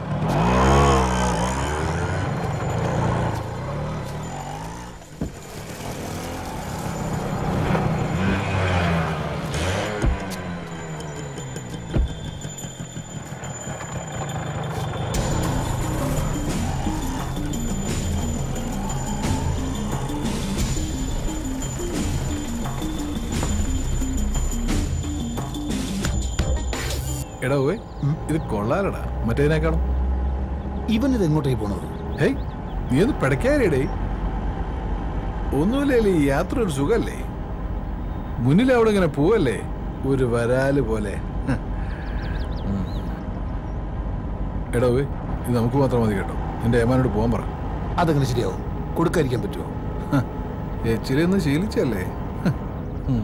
എടാ പോയി ഇത് കൊള്ളാലടാ മറ്റേതിനേക്കാളും ഇവൻ ഇത് എങ്ങോട്ടേക്ക് പോണത് ഹേയ് നീ ഒന്ന് പിടയ്ക്കാരേടേ ഒന്നുമില്ലേ ഈ യാത്ര ഒരു സുഖല്ലേ മുന്നിൽ അവിടെ ഇങ്ങനെ പോവല്ലേ ഒരു വരാല് പോലെ ഹ്. ഉം. എടാ പോയി ഇത് നമുക്ക് മാത്രം മതി കേട്ടോ നിന്റെ ഏമാനോട് പോകാൻ പറ അതെങ്ങനെ ശരിയാവും കൊടുക്കാതിരിക്കാൻ പറ്റുമോ എച്ചിരി ഒന്ന് ശീലിച്ചല്ലേ ഹ്. ഉം.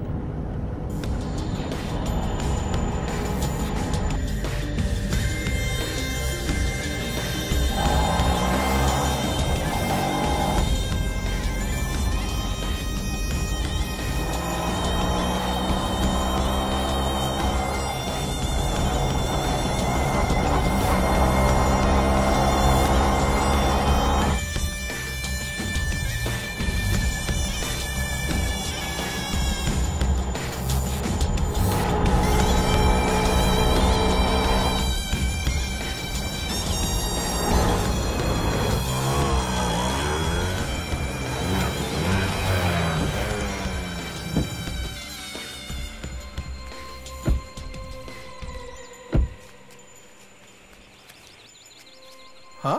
ആ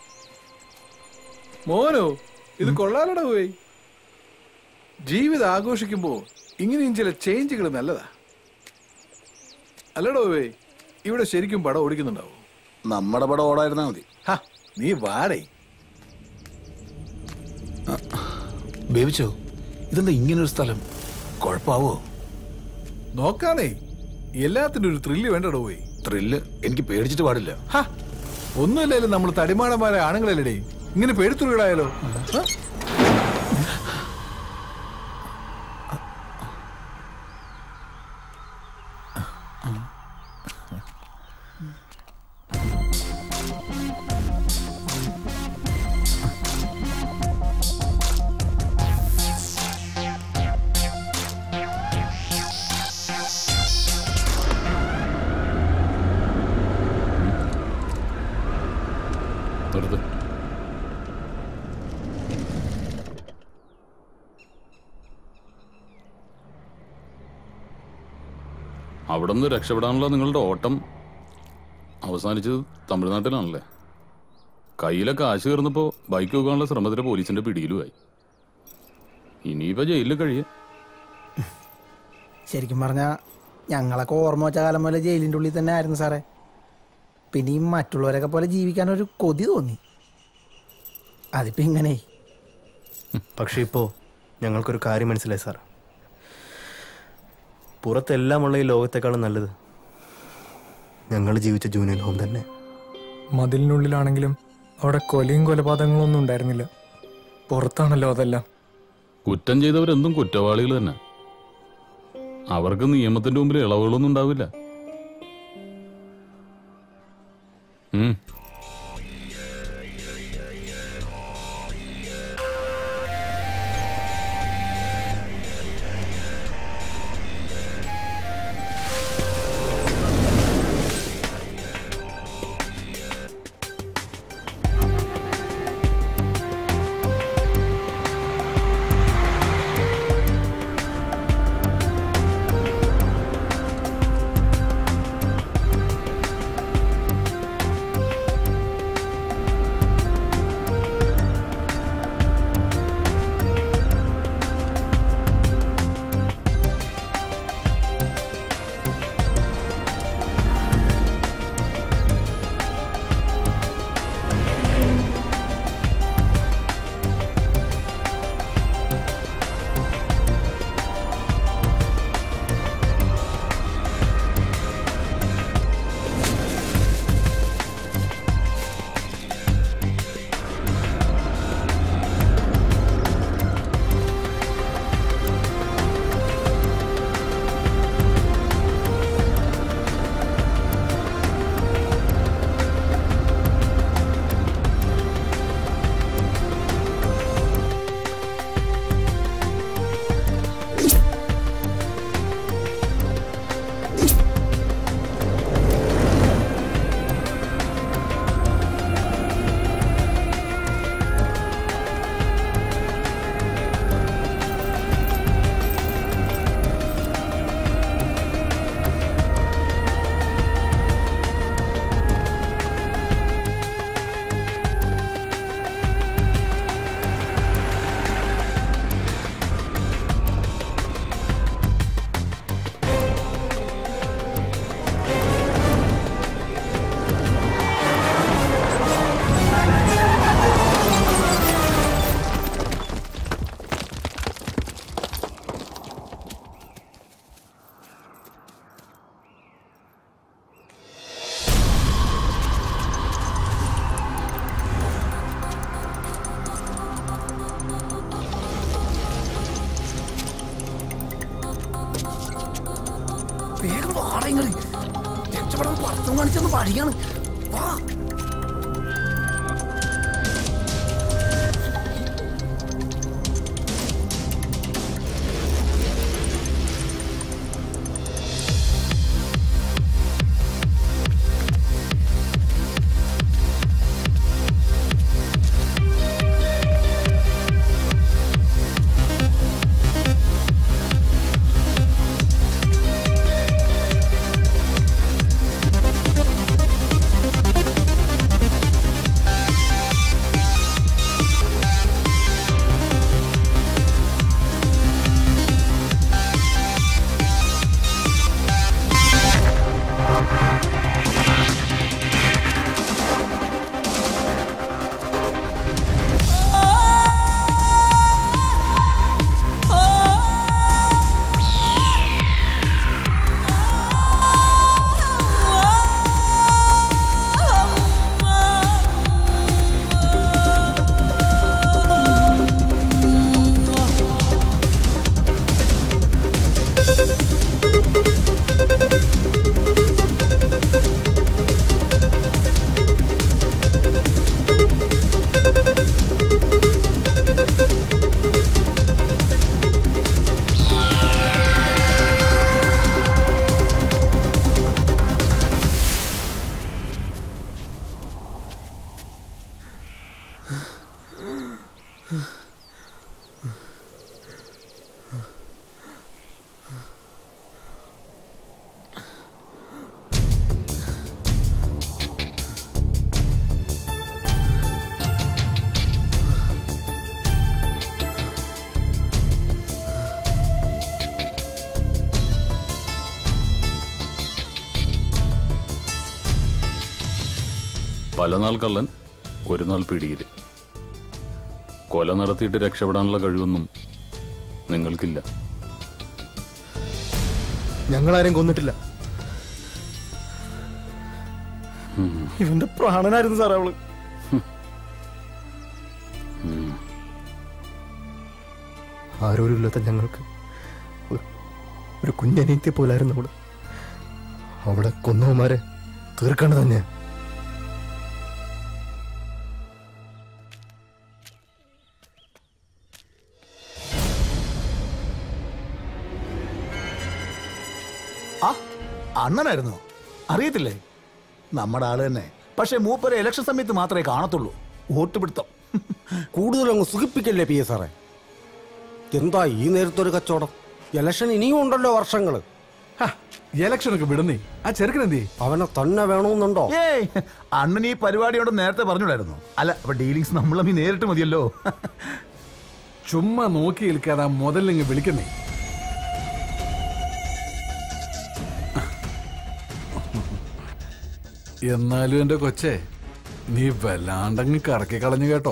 മോനോ ഇത് കൊള്ളാലടാ പോയി ജീവിതം ആഘോഷിക്കുമ്പോ ഇങ്ങനെയും ചില ചേഞ്ചുകൾ നല്ലതാ അല്ലടോ പോയി ഇവിടെ ശരിക്കും പടം ഓടിക്കുന്നുണ്ടാവോ നമ്മുടെ പടം ഓടായിരുന്നാ മതി ഹ, നീ വാടേ ബേബിച്ചോ ഇതെന്താ ഇങ്ങനൊരു സ്ഥലം കുഴപ്പാവോ നോക്കാനേ എല്ലാത്തിനും ഒരു ത്രില്ല് വേണ്ടടോ പോയി ത്രില്ല് എനിക്ക് പേടിച്ചിട്ട് പാടില്ല ഹ, ഒന്നുമില്ലല്ലോ നമ്മൾ തടിമാടന്മാരെ ആണുങ്ങളല്ലേ ഇങ്ങനെ പേടിത്തുള്ളിടായാലോ നിർത്ത് അവിടെ നിന്ന് രക്ഷപ്പെടാനുള്ള നിങ്ങളുടെ ഓട്ടം അവസാനിച്ചത് തമിഴ്നാട്ടിലാണല്ലേ കയ്യിലെ കാശ് കയറുന്നപ്പോൾ ബൈക്ക് വെക്കാനുള്ള ശ്രമത്തിലെ പോലീസിന്റെ പിടിയിലുമായി ഇനിയിപ്പോ ജയിലിൽ കഴിയാം ശരിക്കും പറഞ്ഞാൽ ഞങ്ങളൊക്കെ ഓർമ്മ വെച്ച കാലം പോലെ ജയിലിൻ്റെ ഉള്ളിൽ തന്നെ ആയിരുന്നു സാറേ പിന്നെ ഈ മറ്റുള്ളവരൊക്കെ പോലെ ജീവിക്കാനൊരു കൊതി തോന്നി അതിപ്പോ ഇങ്ങനെ പക്ഷെ ഇപ്പോ ഞങ്ങൾക്കൊരു കാര്യം മനസ്സിലായി സാർ പുറത്തെല്ലാമുള്ള ഈ ലോകത്തെക്കാളും നല്ലത് ഞങ്ങൾ ജീവിച്ച ജൂനിയർ ഹോം തന്നെ മതിലിനുള്ളിലാണെങ്കിലും അവിടെ കൊലയും കൊലപാതകങ്ങളും ഒന്നും ഉണ്ടായിരുന്നില്ല പുറത്താണല്ലോ അതെല്ലാം കുറ്റം ചെയ്തവരെന്തും കുറ്റവാളികൾ തന്നെ അവർക്ക് നിയമത്തിന്റെ മുമ്പിൽ ഇളവുകളൊന്നും ഉണ്ടാവില്ല ഉം. വേഗം വാടങ്ങൾ രക്ഷപ്പെടാൻ പുറത്തും കാണിച്ചൊന്ന് പഠിക്കാണ് വാ പല നാൾ കള്ളൻ ഒരു നാൾ പിടിയിൽ കൊല നടത്തിയിട്ട് രക്ഷപ്പെടാനുള്ള കഴിവൊന്നും നിങ്ങൾക്കില്ല ഞങ്ങളാരും കൊന്നിട്ടില്ല ഇവന്റെ പ്രാണനായിരുന്നു സാറേ അവള് ആരോരും ഇല്ലാത്ത ഞങ്ങൾക്ക് ഒരു- ഒരു കുഞ്ഞനീത്തെ പോലായിരുന്നു അവള് അവളെ കൊന്നവന്മാരെ തീർക്കേണ്ടത് തന്നെ ആ അണ്ണനായിരുന്നു അറിയത്തില്ലേ നമ്മുടെ ആള് തന്നെ പക്ഷെ മൂപ്പരെ ഇലക്ഷൻ സമയത്ത് മാത്രമേ കാണത്തുള്ളൂ വോട്ട് പിടുത്തം കൂടുതൽ അങ്ങ് സുഖിപ്പിക്കല്ലേ പി എസ് സാറേ എന്താ ഈ നേരത്തൊരു കച്ചവടം ഇലക്ഷൻ ഇനിയും ഉണ്ടല്ലോ വർഷങ്ങള് ഇലക്ഷനൊക്കെ വിടുന്നേ ആ ചെറുക്കനെന്തേ അവനെ തന്നെ വേണമെന്നുണ്ടോ ഏയ് അണ്ണൻ ഈ പരിപാടിയോട് നേരത്തെ പറഞ്ഞിടായിരുന്നു അല്ല അപ്പൊ ഡീലിങ്സ് നമ്മൾ തമ്മിൽ നേരിട്ട് മതിയല്ലോ ചുമ്മാ നോക്കി നിൽക്കാതെ ആ മുതലിങ്ങ് വിളിക്കുന്നേ എന്നാലും എന്റെ കൊച്ചേ നീ വല്ലാണ്ടങ്ങ് കറക്കി കളഞ്ഞു കേട്ടോ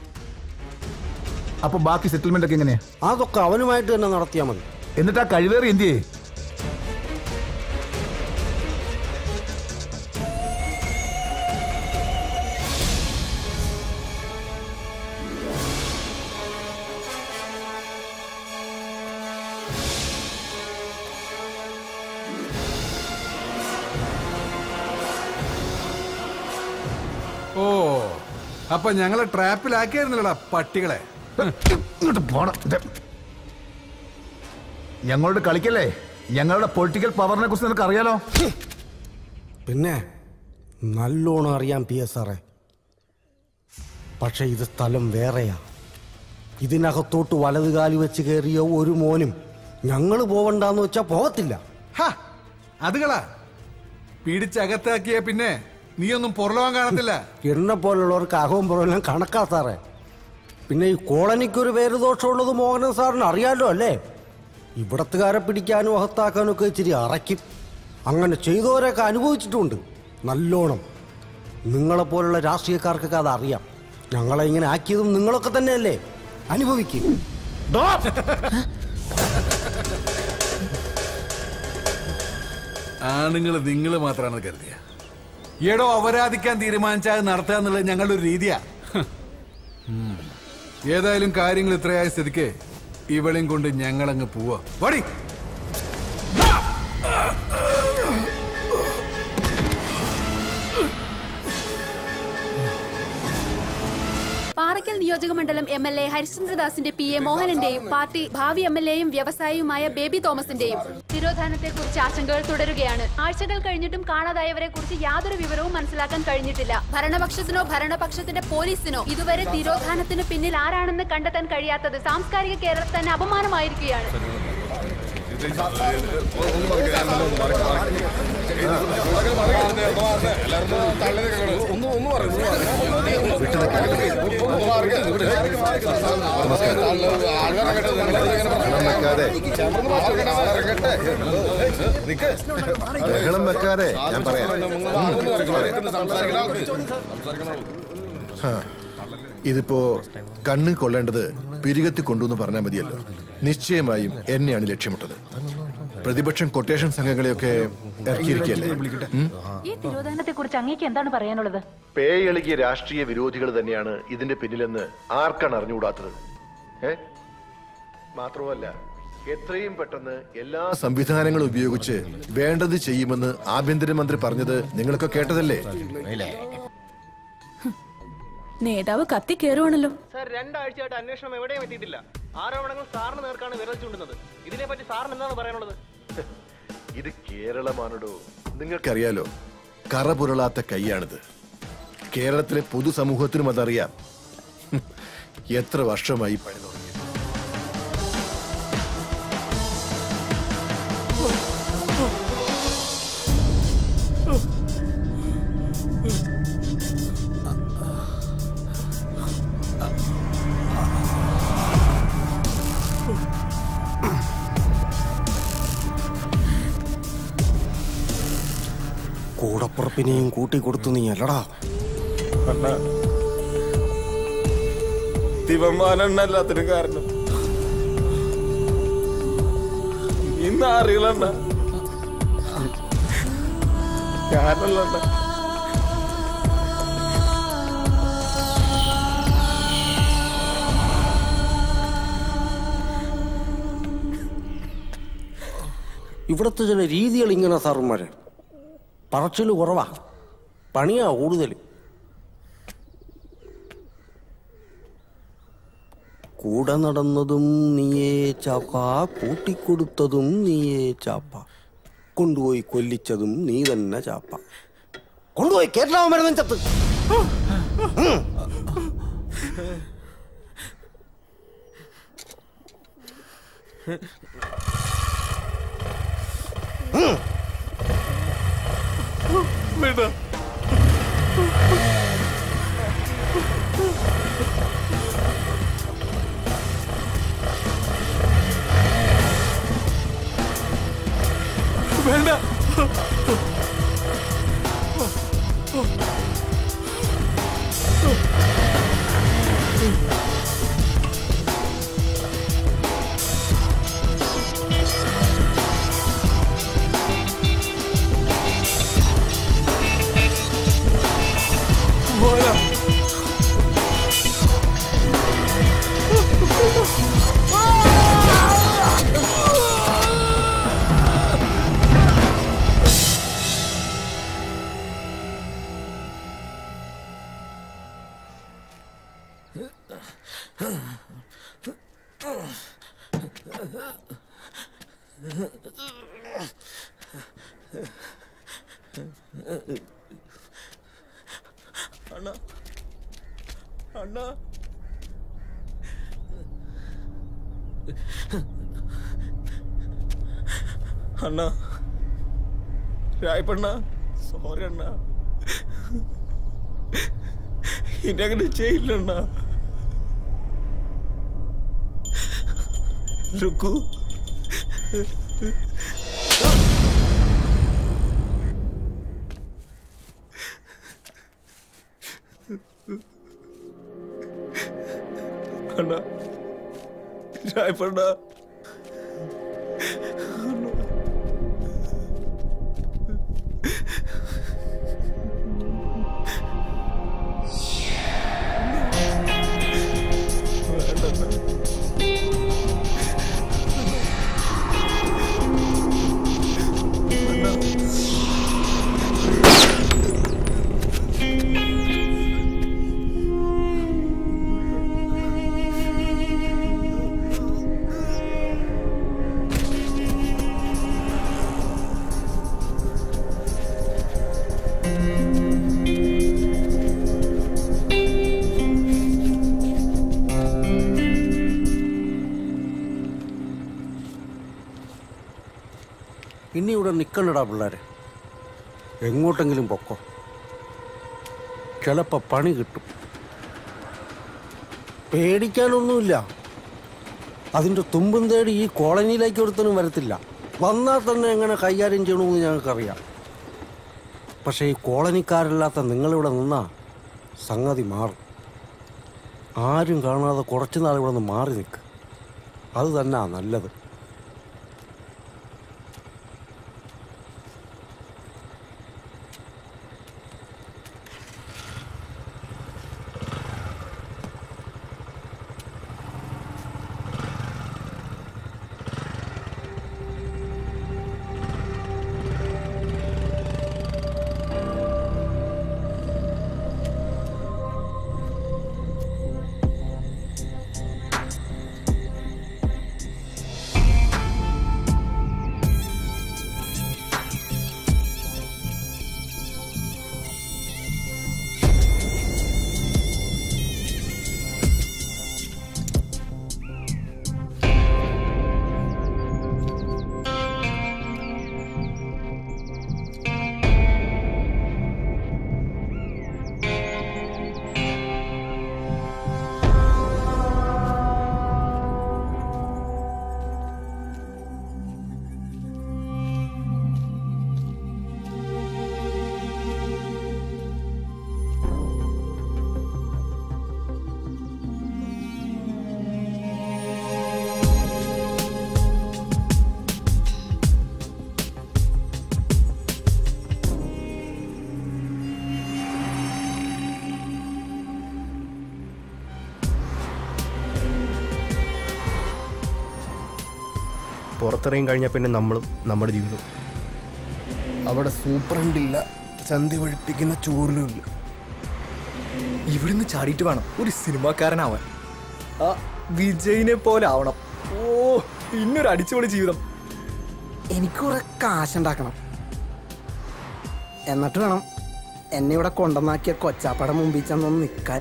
അപ്പൊ ബാക്കി സെറ്റിൽമെന്റ് ഒക്കെ എങ്ങനെയാ അതൊക്കെ അവനുമായിട്ട് തന്നെ നടത്തിയാൽ മതി എന്നിട്ട് ആ കഴിവേറി എന്തിയേ ഓ അപ്പൊ ഞങ്ങളെ ട്രാപ്പിലാക്കിയായിരുന്നല്ലടാ പട്ടികളെ ഇങ്ങോട്ട് പോണം ഇത്. ഞങ്ങളോട് കളിക്കല്ലേ ഞങ്ങളുടെ പൊളിറ്റിക്കൽ പവറിനെ കുറിച്ച് നിനക്ക് അറിയാലോ പിന്നെ നല്ലോണം അറിയാം പി എസ് സാറേ പക്ഷെ ഇത് സ്ഥലം വേറെയാ ഇതിനകത്തോട്ട് വലതുകാലി വെച്ച് കയറിയ ഒരു മോനും ഞങ്ങൾ പോവണ്ടെന്ന് വെച്ചാ പോകത്തില്ല അതുകളാ പിടിച്ചകത്താക്കിയ പിന്നെ നീയൊന്നും പുറലോകം കാണത്തില്ല എന്നെ പോലുള്ളവർക്ക് അകവും പുറമെല്ലാം കണക്കാ സാറേ പിന്നെ ഈ കോളനിക്കൊരു പേര് ദോഷമുള്ളത് മോഹനൻ സാറിന് അറിയാലോ അല്ലേ ഇവിടത്തുകാരെ പിടിക്കാനും അകത്താക്കാനും ഒക്കെ ഇച്ചിരി അറയ്ക്കും അങ്ങനെ ചെയ്തവരൊക്കെ അനുഭവിച്ചിട്ടുണ്ട് നല്ലോണം നിങ്ങളെപ്പോലുള്ള രാഷ്ട്രീയക്കാർക്കൊക്കെ അത് അറിയാം ഞങ്ങളെ ഇങ്ങനെ ആക്കിയതും നിങ്ങളൊക്കെ തന്നെയല്ലേ അനുഭവിക്കും ആണുങ്ങൾ നിങ്ങൾ മാത്രമാണ് കരുതിയ എടോ അപരാധിക്കാൻ തീരുമാനിച്ചാൽ നടത്തുക എന്നുള്ളത് ഞങ്ങളുടെ ഒരു രീതിയാ ഉം. ഏതായാലും കാര്യങ്ങൾ ഇത്രയായ സ്ഥിതിക്ക് ഇവളെയും കൊണ്ട് ഞങ്ങളങ്ങ് പോവാ വടി പാറയ്ക്കൽ നിയോജക മണ്ഡലം എം എൽ എ ഹരിശ്ചന്ദ്രദാസിന്റെ പി എ മോഹനന്റെയും പാർട്ടി ഭാവി എം എൽ എയും വ്യവസായിയുമായ ബേബി തോമസിന്റെയും തിരോധാനത്തെ കുറിച്ച് ആശങ്കകൾ തുടരുകയാണ് ആഴ്ചകൾ കഴിഞ്ഞിട്ടും കാണാതായവരെ കുറിച്ച് യാതൊരു വിവരവും മനസ്സിലാക്കാൻ കഴിഞ്ഞിട്ടില്ല ഭരണപക്ഷത്തിനോ ഭരണപക്ഷത്തിന്റെ പോലീസിനോ ഇതുവരെ തിരോധാനത്തിന് പിന്നിൽ ആരാണെന്ന് കണ്ടെത്താൻ കഴിയാത്തത് സാംസ്കാരിക കേരളത്തിൽ തന്നെ അപമാനമായിരിക്കുകയാണ് ബഹളം വെക്കാതെ ഞാൻ പറയാം ഹാ. ഇതിപ്പോ കണ്ണ് കൊള്ളേണ്ടത് പിരികത്തി കൊണ്ടുവന്ന് പറഞ്ഞാൽ മതിയല്ലോ നിശ്ചയമായും എന്നെയാണ് ലക്ഷ്യമിട്ടത് പ്രതിപക്ഷം കൊട്ടേഷൻ സംഘങ്ങളെയൊക്കെ ഇറക്കിയിരിക്കല്ലേ ഉം? ഈ തിരോധാനത്തെ കുറിച്ച് അങ്ങേക്ക് എന്താണ് പറയാനുള്ളത് പേയെളുകിയ രാഷ്ട്രീയ വിരോധികൾ തന്നെയാണ് ഇതിന്റെ പിന്നിലെന്ന് ആർക്കാണ് അറിഞ്ഞുകൂടാത്തത് ഏ മാത്രമല്ല എത്രയും പെട്ടെന്ന് എല്ലാ സംവിധാനങ്ങളും ഉപയോഗിച്ച് വേണ്ടത് ചെയ്യുമെന്ന് ആഭ്യന്തരമന്ത്രി പറഞ്ഞത് നിങ്ങളൊക്കെ കേട്ടതല്ലേ നേതാവ് കത്തി കയറുവാണല്ലോ സാർ രണ്ടാഴ്ചയായിട്ട് അന്വേഷണം എവിടെയും എത്തിയിട്ടില്ല ആരോപണങ്ങൾ സാറിന് നേർക്കാണ് വിരൽ ചൂണ്ടുന്നത് ഇതിനെപ്പറ്റി സാറിന് എന്താണ് പറയാനുള്ളത് ഇത് കേരളമാണോ നിങ്ങൾക്കറിയാലോ കറ പുരളാത്ത കൈയാണിത് കേരളത്തിലെ പൊതുസമൂഹത്തിനും അതറിയാം ഹും, എത്ര വർഷമായി പണി തുടങ്ങി കൂടപ്പുറപ്പിനെയും കൂട്ടി കൊടുത്തു നീ അല്ലടാ ദിവന്മാരെണ്ണ എല്ലാത്തിനും കാരണം ഇന്ന് അറികളണ്ട ഞാനല്ലണ്ട ഇവിടുത്തെ ചില രീതികൾ ഇങ്ങനെ സാറുമാരെ പറച്ചിൽ കുറവാ പണിയാ കൂടുതൽ കൂടെ നടന്നതും നീയേ ചാപ്പ കൂട്ടിക്കൊടുത്തതും നീയേ ചാപ്പ കൊണ്ടുപോയി കൊല്ലിച്ചതും നീ തന്നെ ചാപ്പ കൊണ്ടുപോയി കേരളാവ് മരുന്നും ചത്ത് ഉം. ഉം. വേണ്ട വേണ്ട മോനെ അണ്ണ അണ്ണ അണ്ണ രായപ്പണ്ണ സോറി അണ്ണ ഇനി അങ്ങനെ ചെയ്യില്ലണ്ണ രുക്കു അണ്ണ രായപ്പണ്ണ ഇനി ഇവിടെ നിൽക്കണ്ടടാ പിള്ളേരെ എങ്ങോട്ടെങ്കിലും പൊക്കോ ചിലപ്പോൾ പണി കിട്ടും പേടിക്കാനൊന്നുമില്ല അതിൻ്റെ തുമ്പും തേടി ഈ കോളനിയിലേക്ക് ഒരുത്തനും വരത്തില്ല വന്നാൽ തന്നെ എങ്ങനെ കൈകാര്യം ചെയ്യണമെന്ന് ഞങ്ങൾക്കറിയാം പക്ഷേ ഈ കോളനിക്കാരല്ലാത്ത നിങ്ങളിവിടെ നിന്നാ സംഗതി മാറും ആരും കാണാതെ കുറച്ച് നാൾ ഇവിടെ നിന്ന് മാറി നിൽക്ക് അത് തന്നെയാ നല്ലത് പുറത്തിറങ്ങി കഴിഞ്ഞാൽ പിന്നെ നമ്മളും നമ്മുടെ ജീവിതം അവിടെ സൂപ്രണ്ടില്ല ചന്തി ഒഴിപ്പിക്കുന്ന ചോറിലുമില്ല ഇവിടുന്ന് ചാടിയിട്ട് വേണം ഒരു സിനിമാക്കാരനാവാൻ ആ വിജയിനെ പോലെ ആവണം ഓ പിന്നൊരു അടിച്ചുപൊളി ജീവിതം എനിക്ക് കുറെ കാശുണ്ടാക്കണം എന്നിട്ട് വേണം എന്നെ ഇവിടെ കൊണ്ടുവന്നാക്കിയ കൊച്ചാപ്പട മുമ്പിൽ ചെന്നൊന്ന് നിൽക്കാൻ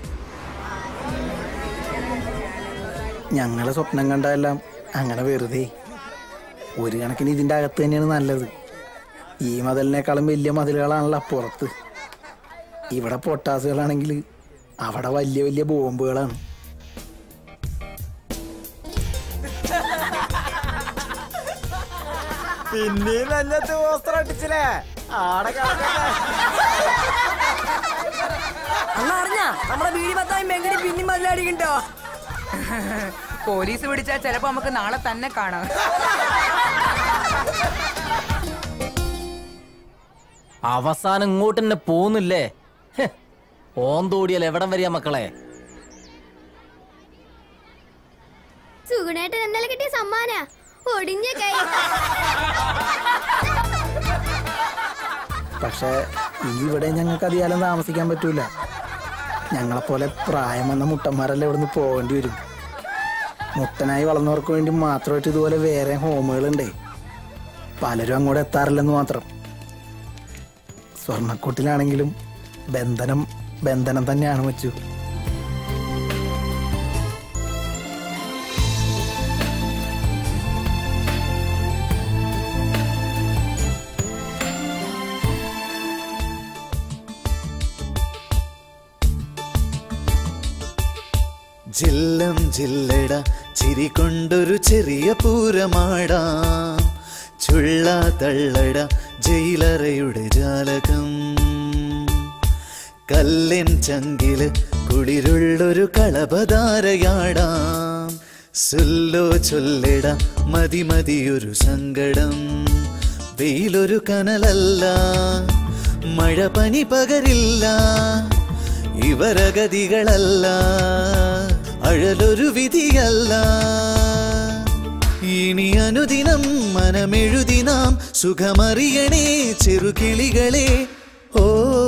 ഞങ്ങളെ സ്വപ്നം കണ്ടതെല്ലാം അങ്ങനെ വെറുതെ ഒരു കണക്കിന് ഇതിൻ്റെ അകത്ത് തന്നെയാണ് നല്ലത് ഈ മതിലിനേക്കാളും വലിയ മതിലുകളാണല്ലോ പുറത്ത് ഇവിടെ പൊട്ടാസുകളാണെങ്കിൽ അവിടെ വലിയ വലിയ ബോംബുകളാണ് പിന്നെയും നല്ലത് വസ്ത്രം അടിച്ചില്ലേ ആടെ അന്ന് അറിഞ്ഞ നമ്മുടെ ബീഡി പത്തായി മെങ്കടി പിന്നെയും മതിലടിക്കണ്ടോ പോലീസ് പിടിച്ചാൽ ചിലപ്പോ നമുക്ക് നാളെ തന്നെ കാണാം അവസാനം ഇങ്ങോട്ട് തന്നെ പോന്നില്ലേ ഹ്, ഓന്തോടിയാൽ എവിടം വരിക മക്കളെ സുഗുണേട്ടൻ ഇന്നലെ കിട്ടിയ സമ്മാന ഒടിഞ്ഞ കൈ പക്ഷേ ഈ ഇവിടെ ഞങ്ങൾക്ക് അധികാലം താമസിക്കാൻ പറ്റൂല ഞങ്ങളെപ്പോലെ പ്രായം വന്ന മുട്ടന്മാരെല്ലാം ഇവിടുന്ന് പോകേണ്ടി വരും മുട്ടനായി വളർന്നവർക്ക് വേണ്ടി മാത്രമായിട്ട് ഇതുപോലെ വേറെ ഹോമുകളുണ്ടേ പലരും അങ്ങോട്ട് എത്താറില്ലെന്ന് മാത്രം സ്വർണ്ണക്കൂട്ടിലാണെങ്കിലും ബന്ധനം ബന്ധനം തന്നെയാണ് വെച്ചു ജില്ലം ജില്ലട ചിരി കൊണ്ടൊരു ചെറിയ പൂരമാടാം ചുള്ള തള്ളട ജയിലറയുടെ ജാലകം കല്ലിൻ ചങ്കില് കുളിരുള്ളൊരു കളപതാരയാടാം സുല്ലോ ചൊല്ലിട മതി മതിയൊരു സങ്കടം വെയിലൊരു കനലല്ല മഴ പനി പകരില്ല ഇവരഗതികളല്ല അഴലൊരു വിധിയല്ല ഇനി അനുദിനം മനമെഴുതി നാം സുഖമറിയണേ ചെറുകിളികളെ ഓ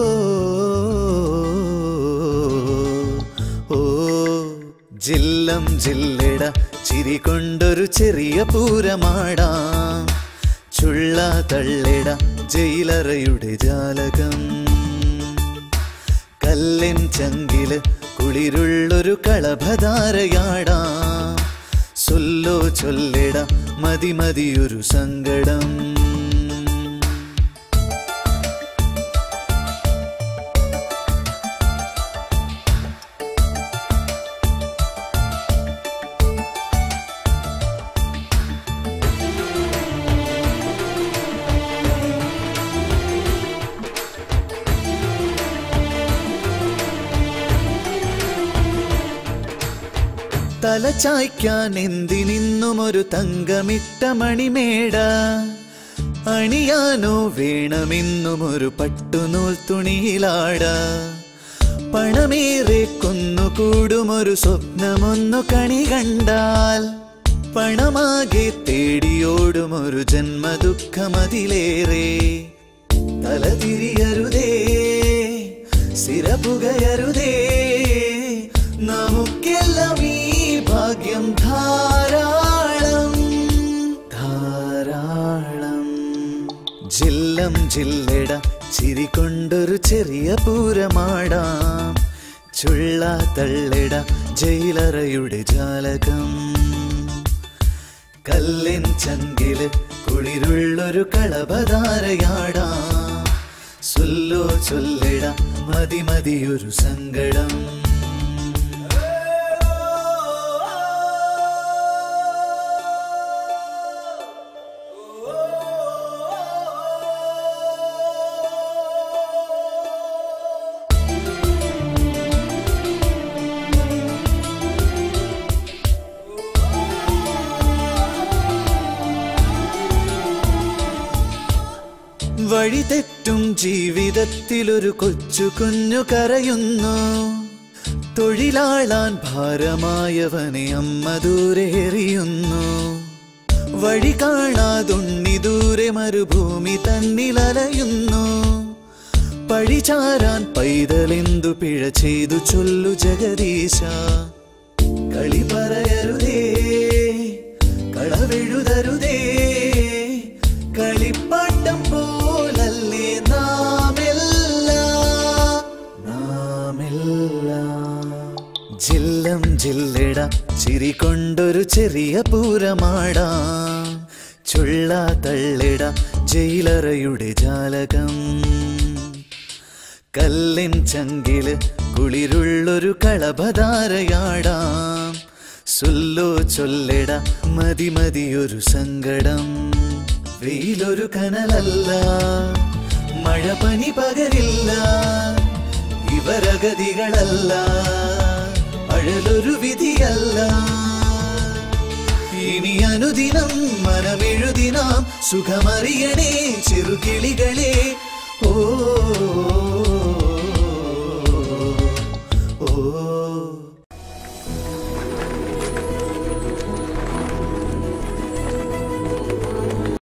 ഓ ജില്ലം ജില്ലട ചിരി കൊണ്ടൊരു ചെറിയ പൂരമാടാം ചുള്ള തള്ളിട ജയിലറയുടെ ജാലകം കല്ലിൻ ചങ്കില് കുളിരുള്ളൊരു കളഭധാരയാടാം സൊല്ലോ ചൊല്ലിട മതി മതിയൊരു സങ്കടം തലചായ്ക്കാൻ എന്തിനിന്നും ഒരു തങ്കമിട്ട മണിമേട അണിയാനോ വേണമെന്നും ഒരു പട്ടുനൂൽ തുണിയിലാട പണമേറെ കൊന്നുകൂടും ഒരു സ്വപ്നമൊന്നു കണി കണ്ടാൽ പണമാകെ തേടിയോടും ഒരു ജന്മദുഃഖമതിലേറെ തലതിരിയരുതേ സിരപുകയരുതേ നമുക്കെല്ലാം ഈ ഭാഗ്യം ധാരാളം ധാരാളം ജില്ലം ജില്ലട ചിരി കൊണ്ടൊരു ചെറിയ പൂരമാടാം ചുള്ള തള്ളിട ജയിലറയുടെ ജാലകം കല്ലിൻ ചങ്കില് കുളിരുള്ളൊരു കളഭധാരയാടാം സുല്ലോ ചൊല്ലിട മതി മതിയൊരു സങ്കടം വഴി തെറ്റും ജീവിതത്തിലൊരു കൊച്ചു കുഞ്ഞു കരയുന്നു തൊഴിലാളാൻ ഭാരമായവനെ അമ്മ ദൂരെ എറിയുന്നു വഴി കാണാതുണ്ണി ദൂരെ മരുഭൂമി തന്നിലലയുന്നു പഴിചാരാൻ പൈതലെന്തു പിഴ ചെയ്തു ചൊല്ലു ജഗദീശ കളി പറയരുതേ കളവെഴുതരുതേ കളിപ്പാട്ടം പോലല്ലേ നാമെല്ലാം നാമെല്ലാം ജില്ലം ജില്ലിട ചിരി കൊണ്ടൊരു ചെറിയ പൂരമാടാം ചുള്ള തള്ളിട ജയിലറയുടെ ജാലകം കല്ലിൻ ചങ്കില് കുളിരുള്ളൊരു കളഭധാരയാടാം സുല്ലോ ചൊല്ലിട മതി മതിയൊരു സങ്കടം വെയിലൊരു കനലല്ല മഴ പനി പകരില്ല ഇവരഗതികളല്ല അഴലൊരു വിധിയല്ല ഇനി അനുദിനം മനമെഴുതിനാം സുഖമറിയണേ ചെറുകിളികളെ ഓ